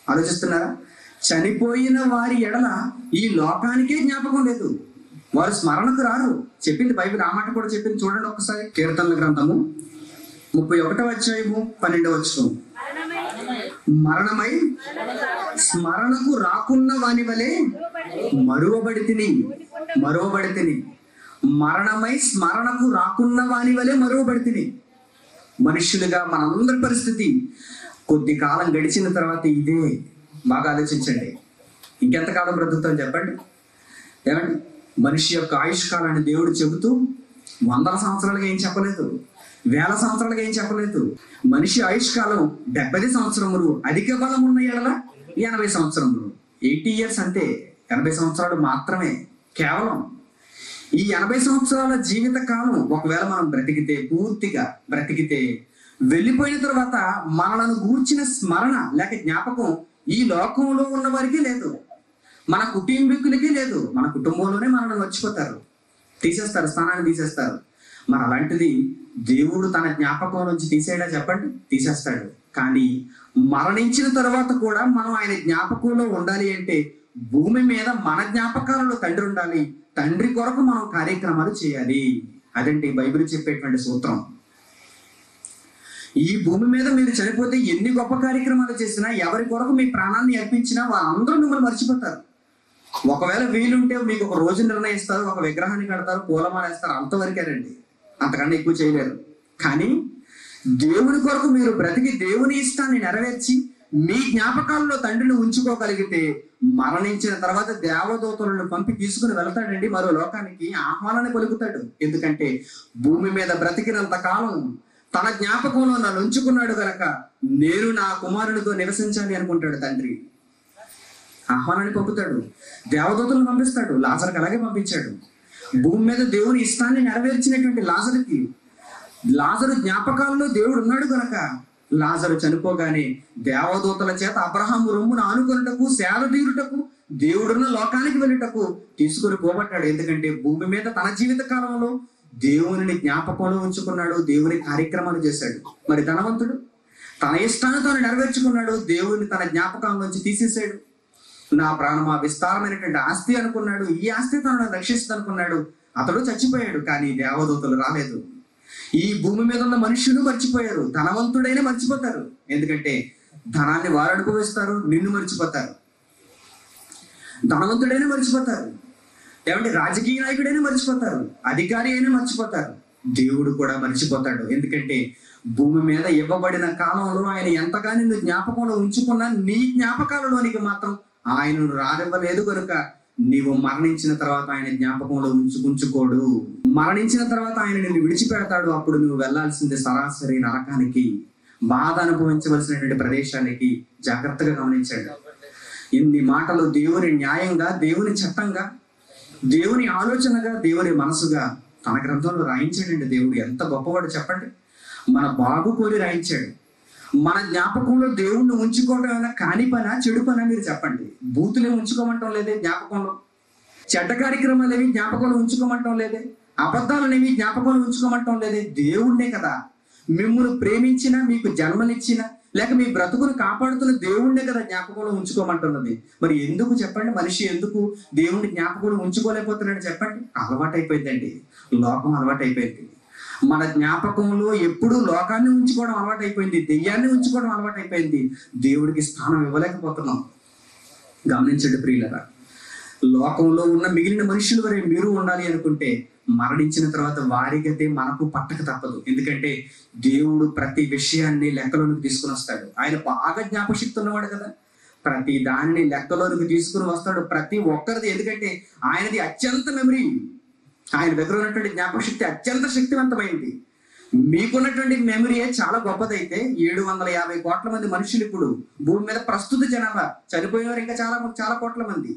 ఆలోచిస్తున్నారా చనిపోయిన వారి ఎడల ఈ లోకానికే జ్ఞాపకం లేదు వారు స్మరణకు రారు చెప్పింది బైబిల్ ఆ మాట కూడా చెప్పింది చూడండి ఒకసారి కీర్తనల గ్రంథము ముప్పై ఒకటవ అధ్యాయము పన్నెండవ వచ్చం మరణమై మరణమై స్మరణకు రాకున్న వాని వలె మరువబడి తిని మరువబడి తిని మరణమై స్మరణకు రాకున్న వాని వలె మరువబడి తిని మనుష్యులుగా మనందరి పరిస్థితి కొద్ది కాలం గడిచిన తర్వాత ఇదే బాగా ఆలోచించండి ఇంకెంతకాలం బ్రతుకుతాం చెప్పండి ఏమండి మనిషి యొక్క ఆయుష్ కాలాన్ని దేవుడు చెబుతూ వందల సంవత్సరాలుగా ఏం చెప్పలేదు వేల సంవత్సరాలుగా ఏం చెప్పలేదు మనిషి ఆయుష్ కాలం డెబ్బై సంవత్సరములు అధిక బలం ఉన్న ఎడల ఎనభై సంవత్సరములు ఎయిటీ ఇయర్స్ అంతే ఎనభై సంవత్సరాలు మాత్రమే కేవలం ఈ ఎనభై సంవత్సరాల జీవిత కాలం ఒకవేళ మనం బ్రతికితే పూర్తిగా బ్రతికితే వెళ్ళిపోయిన తర్వాత మనలను గూర్చిన స్మరణ లేక జ్ఞాపకం ఈ లోకంలో ఉన్న వారికి లేదు మన కుటుంబీకులకి లేదు మన కుటుంబంలోనే మనల్ని మర్చిపోతారు తీసేస్తారు స్థానాన్ని తీసేస్తారు మరి అలాంటిది దేవుడు తన జ్ఞాపకం నుంచి తీసేయడా చెప్పండి తీసేస్తాడు కానీ మరణించిన తర్వాత కూడా మనం ఆయన జ్ఞాపకంలో ఉండాలి అంటే భూమి మీద మన జ్ఞాపకాలలో తండ్రి ఉండాలి తండ్రి కొరకు మనం కార్యక్రమాలు చేయాలి అదండి బైబిల్ చెప్పేటువంటి సూత్రం ఈ భూమి మీద మీరు చనిపోతే ఎన్ని గొప్ప కార్యక్రమాలు చేసినా ఎవరి కొరకు మీ ప్రాణాన్ని అర్పించినా వాళ్ళందరూ మిమ్మల్ని మర్చిపోతారు ఒకవేళ వీలుంటే మీకు ఒక రోజు నిర్ణయిస్తారు ఒక విగ్రహాన్ని కడతారు పూలమాల వేస్తారు అంతవరకేనండి అంతకన్నా ఎక్కువ చేయలేరు కానీ దేవుని కొరకు మీరు బ్రతికి దేవుని ఇష్టాన్ని నెరవేర్చి మీ జ్ఞాపకాల్లో తండ్రిని ఉంచుకోగలిగితే మరణించిన తర్వాత దేవదూతలను పంపి తీసుకుని వెళ్తాడండి మరో లోకానికి ఆహ్వానాన్ని పలుకుతాడు ఎందుకంటే భూమి మీద బ్రతికినంత కాలం తన జ్ఞాపకంలో నన్ను ఉంచుకున్నాడు గనక నేను నా కుమారునితో నివసించాలి అనుకుంటాడు తండ్రి ఆహ్వానాన్ని పంపుతాడు దేవదూతలను పంపిస్తాడు లాజర్కి అలాగే పంపించాడు భూమి మీద దేవుని ఇష్టాన్ని నెరవేర్చినటువంటి లాజరుకి లాజరు జ్ఞాపకాల్లో దేవుడు ఉన్నాడు కనుక లాజరు చనిపోగానే దేవదూతల చేత అబ్రహాము రొమ్మును ఆనుకొనుటకు సేవ తీరుటకు దేవుడున్న లోకానికి వెళ్ళుటకు తీసుకుని పోబట్టాడు ఎందుకంటే భూమి మీద తన జీవిత కాలంలో దేవునిని జ్ఞాపకంలో ఉంచుకున్నాడు దేవుని కార్యక్రమాలు చేశాడు మరి ధనవంతుడు తన ఇష్టాన్ని తాను నెరవేర్చుకున్నాడు దేవుని తన జ్ఞాపకం నుంచి తీసేశాడు నా ప్రాణమా విస్తారమైనటువంటి ఆస్తి అనుకున్నాడు ఈ ఆస్తి తనను రక్షిస్తుంది అనుకున్నాడు అతడు చచ్చిపోయాడు కానీ దేవదూతలు రాలేదు ఈ భూమి మీద ఉన్న మనుషులు మర్చిపోయారు ధనవంతుడైనా మర్చిపోతారు ఎందుకంటే ధనాన్ని వారు అనుభవిస్తారు నిన్ను మర్చిపోతారు ధనవంతుడైనా మర్చిపోతారు ఏమంటే రాజకీయ నాయకుడైనా మర్చిపోతారు అధికారి అయినా మర్చిపోతారు దేవుడు కూడా మర్చిపోతాడు ఎందుకంటే భూమి మీద ఇవ్వబడిన కాలంలో ఆయన ఎంతగా నిన్ను జ్ఞాపకంలో ఉంచుకున్నా నీ జ్ఞాపకాలలోనికి మాత్రం ఆయనను రానివ్వలేదు కనుక నీవు మరణించిన తర్వాత ఆయన జ్ఞాపకంలో ఉంచు ఉంచుకోడు మరణించిన తర్వాత ఆయన నిన్ను విడిచిపెడతాడు అప్పుడు నువ్వు వెళ్లాల్సింది సరాసరి నరకానికి బాధ అనుభవించవలసినటువంటి ప్రదేశానికి జాగ్రత్తగా గమనించాడు ఇన్ని మాటలు దేవుని న్యాయంగా దేవుని చట్టంగా దేవుని ఆలోచనగా దేవుని మనసుగా తన గ్రంథంలో రాయించాడండి దేవుడు ఎంత గొప్పవాడు చెప్పండి మన బాగు కోరి రాయించాడు మన జ్ఞాపకంలో దేవుణ్ణి ఉంచుకోవడం ఏమైనా కాని పనా చెడు పనా మీరు చెప్పండి బూతులే ఉంచుకోమంటం లేదే జ్ఞాపకంలో చెడ్డ కార్యక్రమాలు ఏవి జ్ఞాపకంలో ఉంచుకోమంటం లేదే అబద్ధాలు అనేవి జ్ఞాపకంలో ఉంచుకోమంటం లేదే దేవుణ్ణే కదా మిమ్మల్ని ప్రేమించిన మీకు జన్మనిచ్చిన లేక మీ బ్రతుకును కాపాడుతున్న దేవుణ్ణే కదా జ్ఞాపకంలో ఉంచుకోమంటున్నది మరి ఎందుకు చెప్పండి మనిషి ఎందుకు దేవుణ్ణి జ్ఞాపకంలో ఉంచుకోలేకపోతున్నాడు చెప్పండి అలవాటైపోయిందండి లోకం అలవాటైపోయింది మన జ్ఞాపకంలో ఎప్పుడూ లోకాన్ని ఉంచుకోవడం అలవాటైపోయింది దెయ్యాన్ని ఉంచుకోవడం అలవాటైపోయింది దేవుడికి స్థానం ఇవ్వలేకపోతున్నాం గమనించండి ప్రియులరా లోకంలో ఉన్న మిగిలిన మనుషుల వరే మీరు ఉండాలి అనుకుంటే మరణించిన తర్వాత వారి గతే మనకు పట్టక తప్పదు ఎందుకంటే దేవుడు ప్రతి విషయాన్ని లెక్కలోనికి తీసుకుని వస్తాడు ఆయన బాగా జ్ఞాపశక్తి ఉన్నవాడు కదా ప్రతి దానిని లెక్కలోనికి తీసుకుని వస్తాడు ప్రతి ఒక్కరిది ఎందుకంటే ఆయనది అత్యంత మెమరీ ఆయన దగ్గర ఉన్నటువంటి జ్ఞాపకశక్తి అత్యంత శక్తివంతమైంది మీకున్నటువంటి మెమరీయే చాలా గొప్పదైతే ఏడు వందల యాభై కోట్ల మంది మనుషులు ఇప్పుడు భూమి మీద ప్రస్తుత జనాభా చనిపోయినవారు ఇంకా చాలా చాలా కోట్ల మంది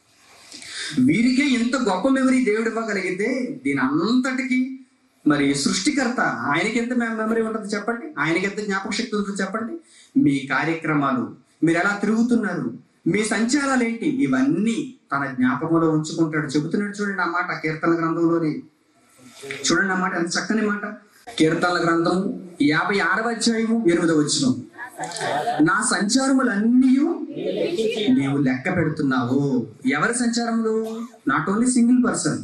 వీరికే ఇంత గొప్ప మెమరీ దేవుడు ఇవ్వగలిగితే దీని అంతటికి మరి సృష్టికర్త ఆయనకి ఎంత మెమరీ ఉంటుంది చెప్పండి ఆయనకి ఎంత జ్ఞాపక శక్తి ఉంటుంది చెప్పండి మీ కార్యక్రమాలు మీరు ఎలా తిరుగుతున్నారు మీ సంచారాలు ఏంటి ఇవన్నీ తన జ్ఞాపకంలో ఉంచుకుంటాడు చెబుతున్నాడు చూడండి ఆ మాట కీర్తన గ్రంథంలోని చూడండి ఆ మాట ఎంత చక్కని మాట కీర్తనల గ్రంథం యాభై ఆరవ అధ్యాయము ఎనిమిదవ వచ్చిన నా సంచారములన్నీ నీవు లెక్క పెడుతున్నావు ఎవరి సంచారములు నాట్ ఓన్లీ సింగిల్ పర్సన్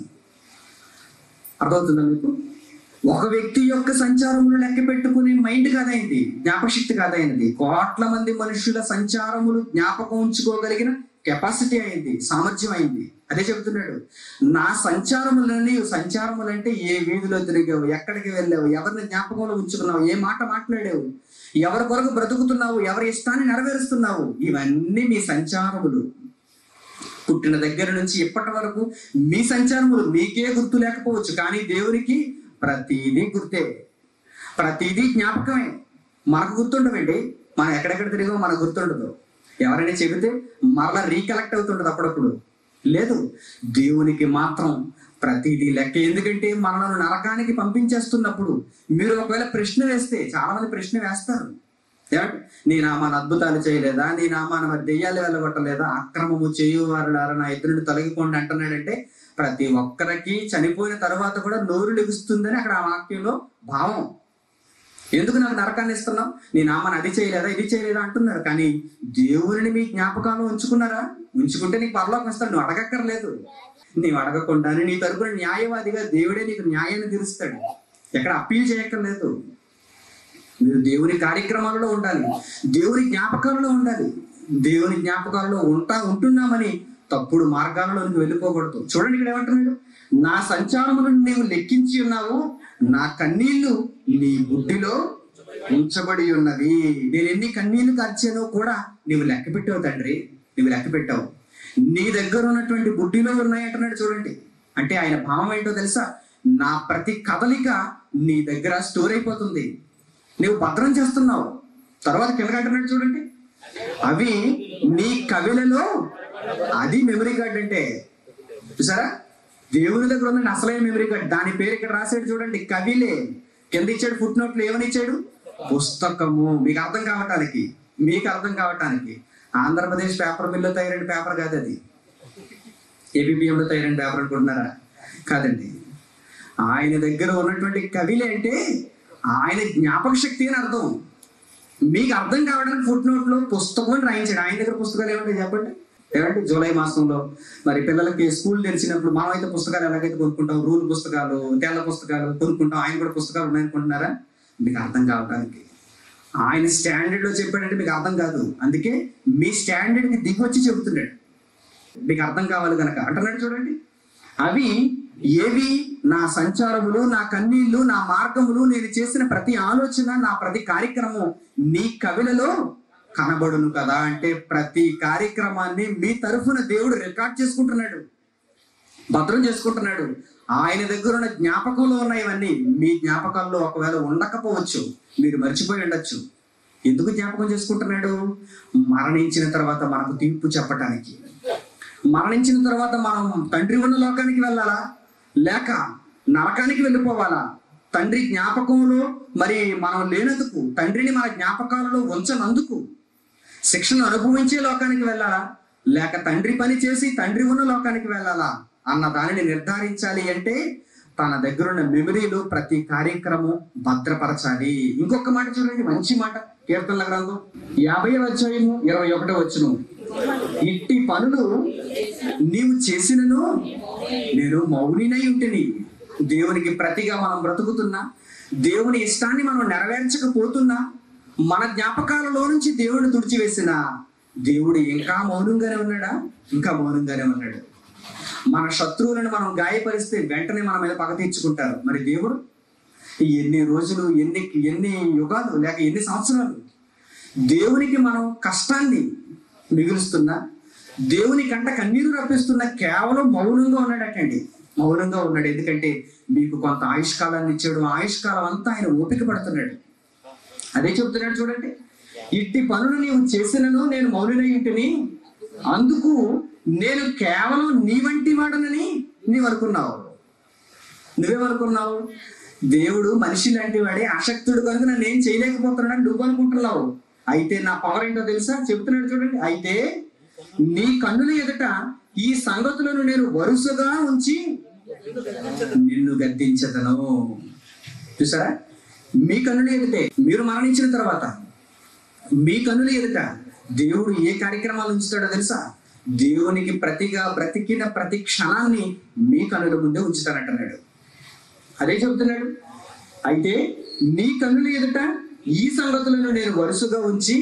అర్థమవుతుందా మీకు ఒక వ్యక్తి యొక్క సంచారములు లెక్క పెట్టుకునే మైండ్ కాదైంది జ్ఞాపశక్తి కాదైనది కోట్ల మంది మనుషుల సంచారములు జ్ఞాపకం ఉంచుకోగలిగిన కెపాసిటీ అయింది సామర్థ్యం అయింది అదే చెబుతున్నాడు నా సంచారములని సంచారములంటే ఏ వీధిలో తిరిగావు ఎక్కడికి వెళ్ళావు ఎవరిని జ్ఞాపకంలో ఉంచుకున్నావు ఏ మాట మాట్లాడావు ఎవరి కొరకు బ్రతుకుతున్నావు ఎవరి ఇష్టాన్ని నెరవేరుస్తున్నావు ఇవన్నీ మీ సంచారములు పుట్టిన దగ్గర నుంచి ఇప్పటి వరకు మీ సంచారములు మీకే గుర్తు లేకపోవచ్చు కానీ దేవునికి ప్రతిదీ గుర్తే ప్రతిదీ జ్ఞాపకమే మనకు గుర్తుండవండి మనం ఎక్కడెక్కడ తిరిగో మనకు గుర్తుండదు ఎవరైనా చెబితే మరలా రీకలెక్ట్ అవుతుంటది అప్పుడప్పుడు లేదు దేవునికి మాత్రం ప్రతిదీ లెక్క ఎందుకంటే మనల్ని నరకానికి పంపించేస్తున్నప్పుడు మీరు ఒకవేళ ప్రశ్న వేస్తే చాలా మంది ప్రశ్న వేస్తారు ఏమంటే నీ నామాన అద్భుతాలు చేయలేదా నీ నామాన మరి దెయ్యాలు వెళ్ళగొట్టలేదా అక్రమము చేయువారులారా నా ఇద్దరిని తొలగిపోండి అంటున్నాడంటే ప్రతి ఒక్కరికి చనిపోయిన తర్వాత కూడా నోరు లెగుస్తుందని అక్కడ ఆ వాక్యంలో భావం ఎందుకు నాకు నరకాన్ని ఇస్తున్నావు నీ నామాన్ని అది చేయలేదా ఇది చేయలేదా అంటున్నారు కానీ దేవుని మీ జ్ఞాపకాలు ఉంచుకున్నారా ఉంచుకుంటే నీకు పరలోకం ఇస్తాడు నువ్వు అడగక్కర్లేదు నీవు అడగకుండానే నీ తరపున న్యాయవాదిగా దేవుడే నీకు న్యాయాన్ని తీరుస్తాడు ఎక్కడ అప్పీల్ చేయక్కర్లేదు మీరు దేవుని కార్యక్రమాలలో ఉండాలి దేవుని జ్ఞాపకాలలో ఉండాలి దేవుని జ్ఞాపకాలలో ఉంటా ఉంటున్నామని తప్పుడు మార్గాలలోనికి వెళ్ళిపోకూడదు చూడండి ఇక్కడ ఏమంటున్నాడు నా సంచారములను నీవు లెక్కించి ఉన్నావు నా కన్నీళ్లు నీ బుడ్డిలో ఉంచబడి ఉన్నవి నేను ఎన్ని కన్నీళ్లు కార్చానో కూడా నీవు లెక్క పెట్టావు తండ్రి నీవు లెక్క పెట్టావు నీ దగ్గర ఉన్నటువంటి బుడ్డిలో ఉన్నాయి అంటున్నాడు చూడండి అంటే ఆయన భావం ఏంటో తెలుసా నా ప్రతి కదలిక నీ దగ్గర స్టోర్ అయిపోతుంది నువ్వు భద్రం చేస్తున్నావు తర్వాత కిందకి అంటున్నాడు చూడండి అవి నీ కవిలలో అది మెమరీ కార్డ్ అంటే చూసారా దేవుని దగ్గర ఉందండి అసలైన మెమరీ కార్డ్ దాని పేరు ఇక్కడ రాసాడు చూడండి కవిలే కింద ఇచ్చాడు ఫుట్ నోట్లు ఏమని ఇచ్చాడు పుస్తకము మీకు అర్థం కావటానికి మీకు అర్థం కావటానికి ఆంధ్రప్రదేశ్ పేపర్ మిల్లో తయారైన పేపర్ కాదు అది ఏబిపిఎంలో తయారైన పేపర్ అనుకుంటున్నారా కాదండి ఆయన దగ్గర ఉన్నటువంటి కవిలే అంటే ఆయన జ్ఞాపక శక్తి అని అర్థం మీకు అర్థం కావడానికి ఫుట్ నోట్ లో పుస్తకం అని రాయించాడు ఆయన దగ్గర పుస్తకాలు ఏమంటే చెప్పండి ఏమంటే జూలై మాసంలో మరి పిల్లలకి స్కూల్ తెరిచినప్పుడు మనం అయితే పుస్తకాలు ఎలాగైతే కొనుక్కుంటాం రూల్ పుస్తకాలు తెల్ల పుస్తకాలు కొనుక్కుంటాం ఆయన కూడా పుస్తకాలు ఉన్నాయనుకుంటున్నారా మీకు అర్థం కావడానికి ఆయన స్టాండర్డ్ లో చెప్పాడంటే మీకు అర్థం కాదు అందుకే మీ స్టాండర్డ్ కి దిగి వచ్చి చెబుతున్నాడు మీకు అర్థం కావాలి కనుక అంటున్నాడు చూడండి అవి ఏవి నా సంచారములు నా కన్నీళ్లు నా మార్గములు నేను చేసిన ప్రతి ఆలోచన నా ప్రతి కార్యక్రమం నీ కవిలలో కనబడును కదా అంటే ప్రతి కార్యక్రమాన్ని మీ తరఫున దేవుడు రికార్డ్ చేసుకుంటున్నాడు భద్రం చేసుకుంటున్నాడు ఆయన దగ్గర ఉన్న జ్ఞాపకంలో ఉన్న ఇవన్నీ మీ జ్ఞాపకాల్లో ఒకవేళ ఉండకపోవచ్చు మీరు మర్చిపోయి ఉండొచ్చు ఎందుకు జ్ఞాపకం చేసుకుంటున్నాడు మరణించిన తర్వాత మనకు తీర్పు చెప్పటానికి మరణించిన తర్వాత మనం తండ్రి ఉన్న లోకానికి వెళ్ళాలా లేక నరకానికి వెళ్ళిపోవాలా తండ్రి జ్ఞాపకంలో మరి మనం లేనందుకు తండ్రిని మన జ్ఞాపకాలలో ఉంచనందుకు శిక్షను అనుభవించే లోకానికి వెళ్ళాలా లేక తండ్రి పని చేసి తండ్రి ఉన్న లోకానికి వెళ్ళాలా అన్న దానిని నిర్ధారించాలి అంటే తన దగ్గర ఉన్న మెమరీలు ప్రతి కార్యక్రమం భద్రపరచాలి ఇంకొక మాట చూడండి మంచి మాట కీర్తనల గ్రంథం యాభై అధ్యాయము ఇరవై ఒకటో వచ్చును ఇట్టి పనులు నీవు చేసినను నేను మౌనినై ఉంటిని దేవునికి ప్రతిగా మనం బ్రతుకుతున్నా దేవుని ఇష్టాన్ని మనం నెరవేర్చకపోతున్నా మన జ్ఞాపకాలలో నుంచి దేవుడిని తుడిచివేసిన దేవుడు ఇంకా మౌనంగానే ఉన్నాడా ఇంకా మౌనంగానే ఉన్నాడు మన శత్రువులను మనం గాయపరిస్తే వెంటనే మన మీద పగ తీర్చుకుంటారు మరి దేవుడు ఎన్ని రోజులు ఎన్ని ఎన్ని యుగాలు లేక ఎన్ని సంవత్సరాలు దేవునికి మనం కష్టాన్ని మిగులుస్తున్నా దేవుని కంట కన్నీరు రప్పిస్తున్న కేవలం మౌనంగా ఉన్నాడటండి మౌనంగా ఉన్నాడు ఎందుకంటే మీకు కొంత ఆయుష్కాలాన్ని ఇచ్చాడు ఆ ఆయుష్కాలం అంతా ఆయన ఓపిక పడుతున్నాడు అదే చెప్తున్నాడు చూడండి ఇట్టి పనులు నీవు చేసినను నేను మౌనులై ఇంటిని అందుకు నేను కేవలం నీ వంటి వాడనని నీవు అనుకున్నావు నువ్వేమనుకున్నావు దేవుడు మనిషి లాంటి వాడే అశక్తుడు కనుక నన్ను ఏం చేయలేకపోతున్నాడని నువ్వు అనుకుంటున్నావు అయితే నా పవర్ ఏంటో తెలుసా చెప్తున్నాడు చూడండి అయితే నీ కన్నుల ఎదుట ఈ సంగతులను నేను వరుసగా ఉంచి నిన్ను గద్దించదను చూసారా మీ కన్నుల ఎదుటే మీరు మరణించిన తర్వాత మీ కన్నుల ఎదుట దేవుడు ఏ కార్యక్రమాలు ఉంచుతాడో తెలుసా దేవునికి ప్రతిగా బ్రతికిన ప్రతి క్షణాన్ని మీ కనుల ముందే ఉంచుతానంటున్నాడు అదే చెబుతున్నాడు అయితే నీ కన్నుల ఎదుట ఈ సంగతులను నేను వరుసగా ఉంచి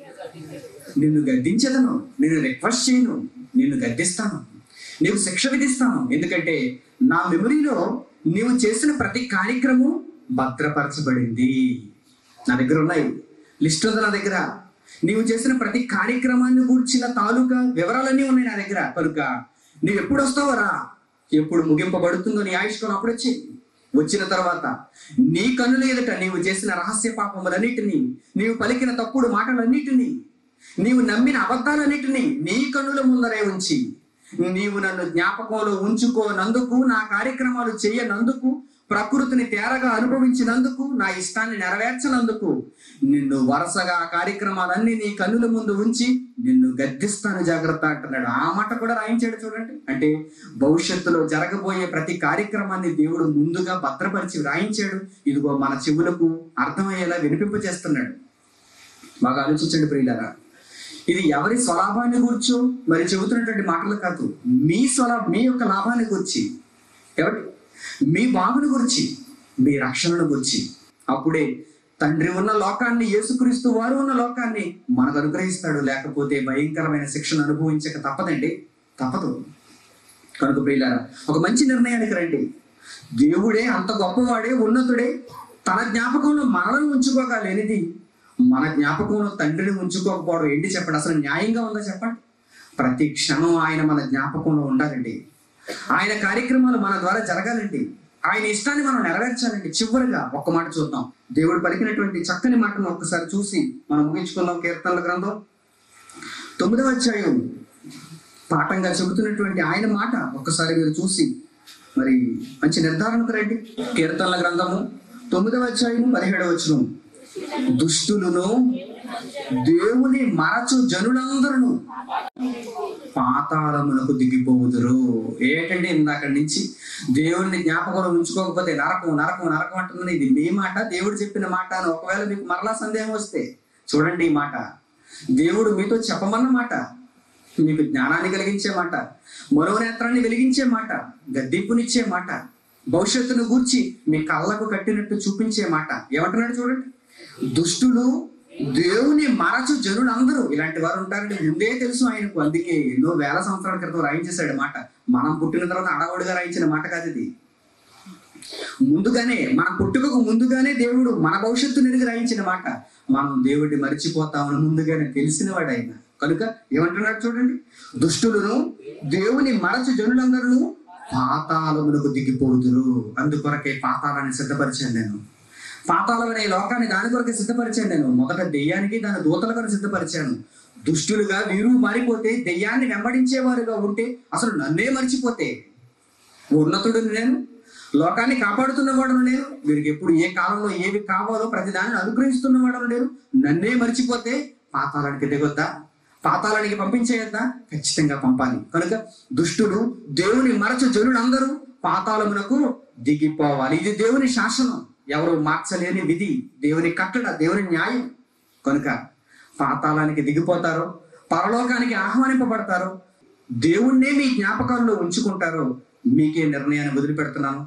నిన్ను గద్దించదను నిన్ను రిక్వెస్ట్ చేయను నిన్ను గద్దిస్తాను నీకు శిక్ష విధిస్తాను ఎందుకంటే నా మెమరీలో నీవు చేసిన ప్రతి కార్యక్రమం భద్రపరచబడింది నా దగ్గర ఉన్నాయి లిస్ట్ ఉంది నా దగ్గర నీవు చేసిన ప్రతి కార్యక్రమాన్ని గూర్చిన తాలూకా వివరాలన్నీ ఉన్నాయి నా దగ్గర కనుక నీవు ఎప్పుడు వస్తావరా ఎప్పుడు ముగింపబడుతుందో నీ ఆయుష్కాలం అప్పుడు వచ్చి వచ్చిన తర్వాత నీ కన్నుల ఎదుట నీవు చేసిన రహస్య పాపములన్నిటినీ నీవు పలికిన తప్పుడు మాటలన్నిటినీ నీవు నమ్మిన అబద్ధాలన్నిటినీ నీ కన్నుల ముందరే ఉంచి నీవు నన్ను జ్ఞాపకంలో ఉంచుకోనందుకు నా కార్యక్రమాలు చేయనందుకు ప్రకృతిని తేరగా అనుభవించినందుకు నా ఇష్టాన్ని నెరవేర్చనందుకు నిన్ను వరుసగా ఆ కార్యక్రమాలన్నీ నీ కన్నుల ముందు ఉంచి నిన్ను గద్దిస్తాను జాగ్రత్త అంటున్నాడు ఆ మాట కూడా రాయించాడు చూడండి అంటే భవిష్యత్తులో జరగబోయే ప్రతి కార్యక్రమాన్ని దేవుడు ముందుగా భద్రపరిచి రాయించాడు ఇదిగో మన చెవులకు అర్థమయ్యేలా వినిపింప చేస్తున్నాడు బాగా ఆలోచించండి ప్రియులరా ఇది ఎవరి స్వలాభాన్ని కూర్చో మరి చెబుతున్నటువంటి మాటలు కాదు మీ స్వలా మీ యొక్క లాభాన్ని గురించి ఎవరి మీ బాబుని గురించి మీ రక్షణను గురించి అప్పుడే తండ్రి ఉన్న లోకాన్ని యేసుక్రీస్తు వారు ఉన్న లోకాన్ని మనకు అనుగ్రహిస్తాడు లేకపోతే భయంకరమైన శిక్షను అనుభవించక తప్పదండి తప్పదు కనుక ప్రియులారా ఒక మంచి నిర్ణయానికి రండి దేవుడే అంత గొప్పవాడే ఉన్నతుడే తన జ్ఞాపకంలో మనలను ఉంచుకోగలేనిది మన జ్ఞాపకంలో తండ్రిని ఉంచుకోకపోవడం ఏంటి చెప్పండి అసలు న్యాయంగా ఉందా చెప్పండి ప్రతి క్షణం ఆయన మన జ్ఞాపకంలో ఉండాలండి ఆయన కార్యక్రమాలు మన ద్వారా జరగాలండి ఆయన ఇష్టాన్ని మనం నెరవేర్చాలండి చివరిగా ఒక్క మాట చూద్దాం దేవుడు పలికినటువంటి చక్కని మాటను ఒక్కసారి చూసి మనం ముగించుకుందాం కీర్తనల గ్రంథం తొమ్మిదవ అధ్యాయం పాఠంగా చెబుతున్నటువంటి ఆయన మాట ఒక్కసారి మీరు చూసి మరి మంచి నిర్ధారణకు రండి కీర్తనల గ్రంథము తొమ్మిదవ అధ్యాయం పదిహేడవ వచనం దుష్టులను దేవుని మరచు జనులందరూ పాతాళమునకు దిగిపోవుదురు ఏంటంటే ఇందాక నుంచి దేవుడిని జ్ఞాపకంలో ఉంచుకోకపోతే నరకం నరకం నరకం అంటున్నది ఇది మీ మాట దేవుడు చెప్పిన మాట అని ఒకవేళ మీకు మరలా సందేహం వస్తే చూడండి ఈ మాట దేవుడు మీతో చెప్పమన్న మాట మీకు జ్ఞానాన్ని కలిగించే మాట మనోనేత్రాన్ని వెలిగించే మాట గద్దెంపునిచ్చే మాట భవిష్యత్తును గూర్చి మీ కళ్ళకు కట్టినట్టు చూపించే మాట ఏమంటున్నాడు చూడండి దుష్టులు దేవుని మరచు జనులందరూ ఇలాంటి వారు ఉంటారంటే ముందే తెలుసు ఆయనకు అందుకే ఎన్నో వేల సంవత్సరాల క్రితం రాయించేశాడు మాట మనం పుట్టిన తర్వాత అడవుడిగా రాయించిన మాట కాదు ఇది ముందుగానే మన పుట్టుకకు ముందుగానే దేవుడు మన భవిష్యత్తు నిరిగి రాయించిన మాట మనం దేవుడిని మరిచిపోతామని ముందుగానే తెలిసినవాడు ఆయన కనుక ఏమంటున్నాడు చూడండి దుష్టులను దేవుని మరచు జనులందరూ పాతాళములకు దిగిపోదురు అందుకొరకే పాతాళాన్ని సిద్ధపరిచాను నేను పాతాళం అనే లోకాన్ని దాని కొరకే సిద్ధపరిచాను నేను మొదట దెయ్యానికి దాని దూతల కొరకు సిద్ధపరిచాను దుష్టులుగా వీరు మారిపోతే దెయ్యాన్ని వెంబడించేవారుగా ఉంటే అసలు నన్నే మర్చిపోతే ఉన్నతుడు నేను లోకాన్ని కాపాడుతున్నవాడు నేను వీరికి ఎప్పుడు ఏ కాలంలో ఏవి కావాలో ప్రతి దానిని అనుగ్రహిస్తున్నవాడు నేను నన్నే మర్చిపోతే పాతాళానికి దిగొద్దా పాతాళానికి పంపించేయద్దా ఖచ్చితంగా పంపాలి కనుక దుష్టుడు దేవుని మరచు జనులందరూ పాతాళమునకు దిగిపోవాలి ఇది దేవుని శాసనం ఎవరు మార్చలేని విధి దేవుని కట్టడ దేవుని న్యాయం కనుక పాతాళానికి దిగిపోతారో పరలోకానికి ఆహ్వానింపబడతారో దేవుణ్ణే మీ జ్ఞాపకాల్లో ఉంచుకుంటారో మీకే నిర్ణయాన్ని వదిలిపెడుతున్నాను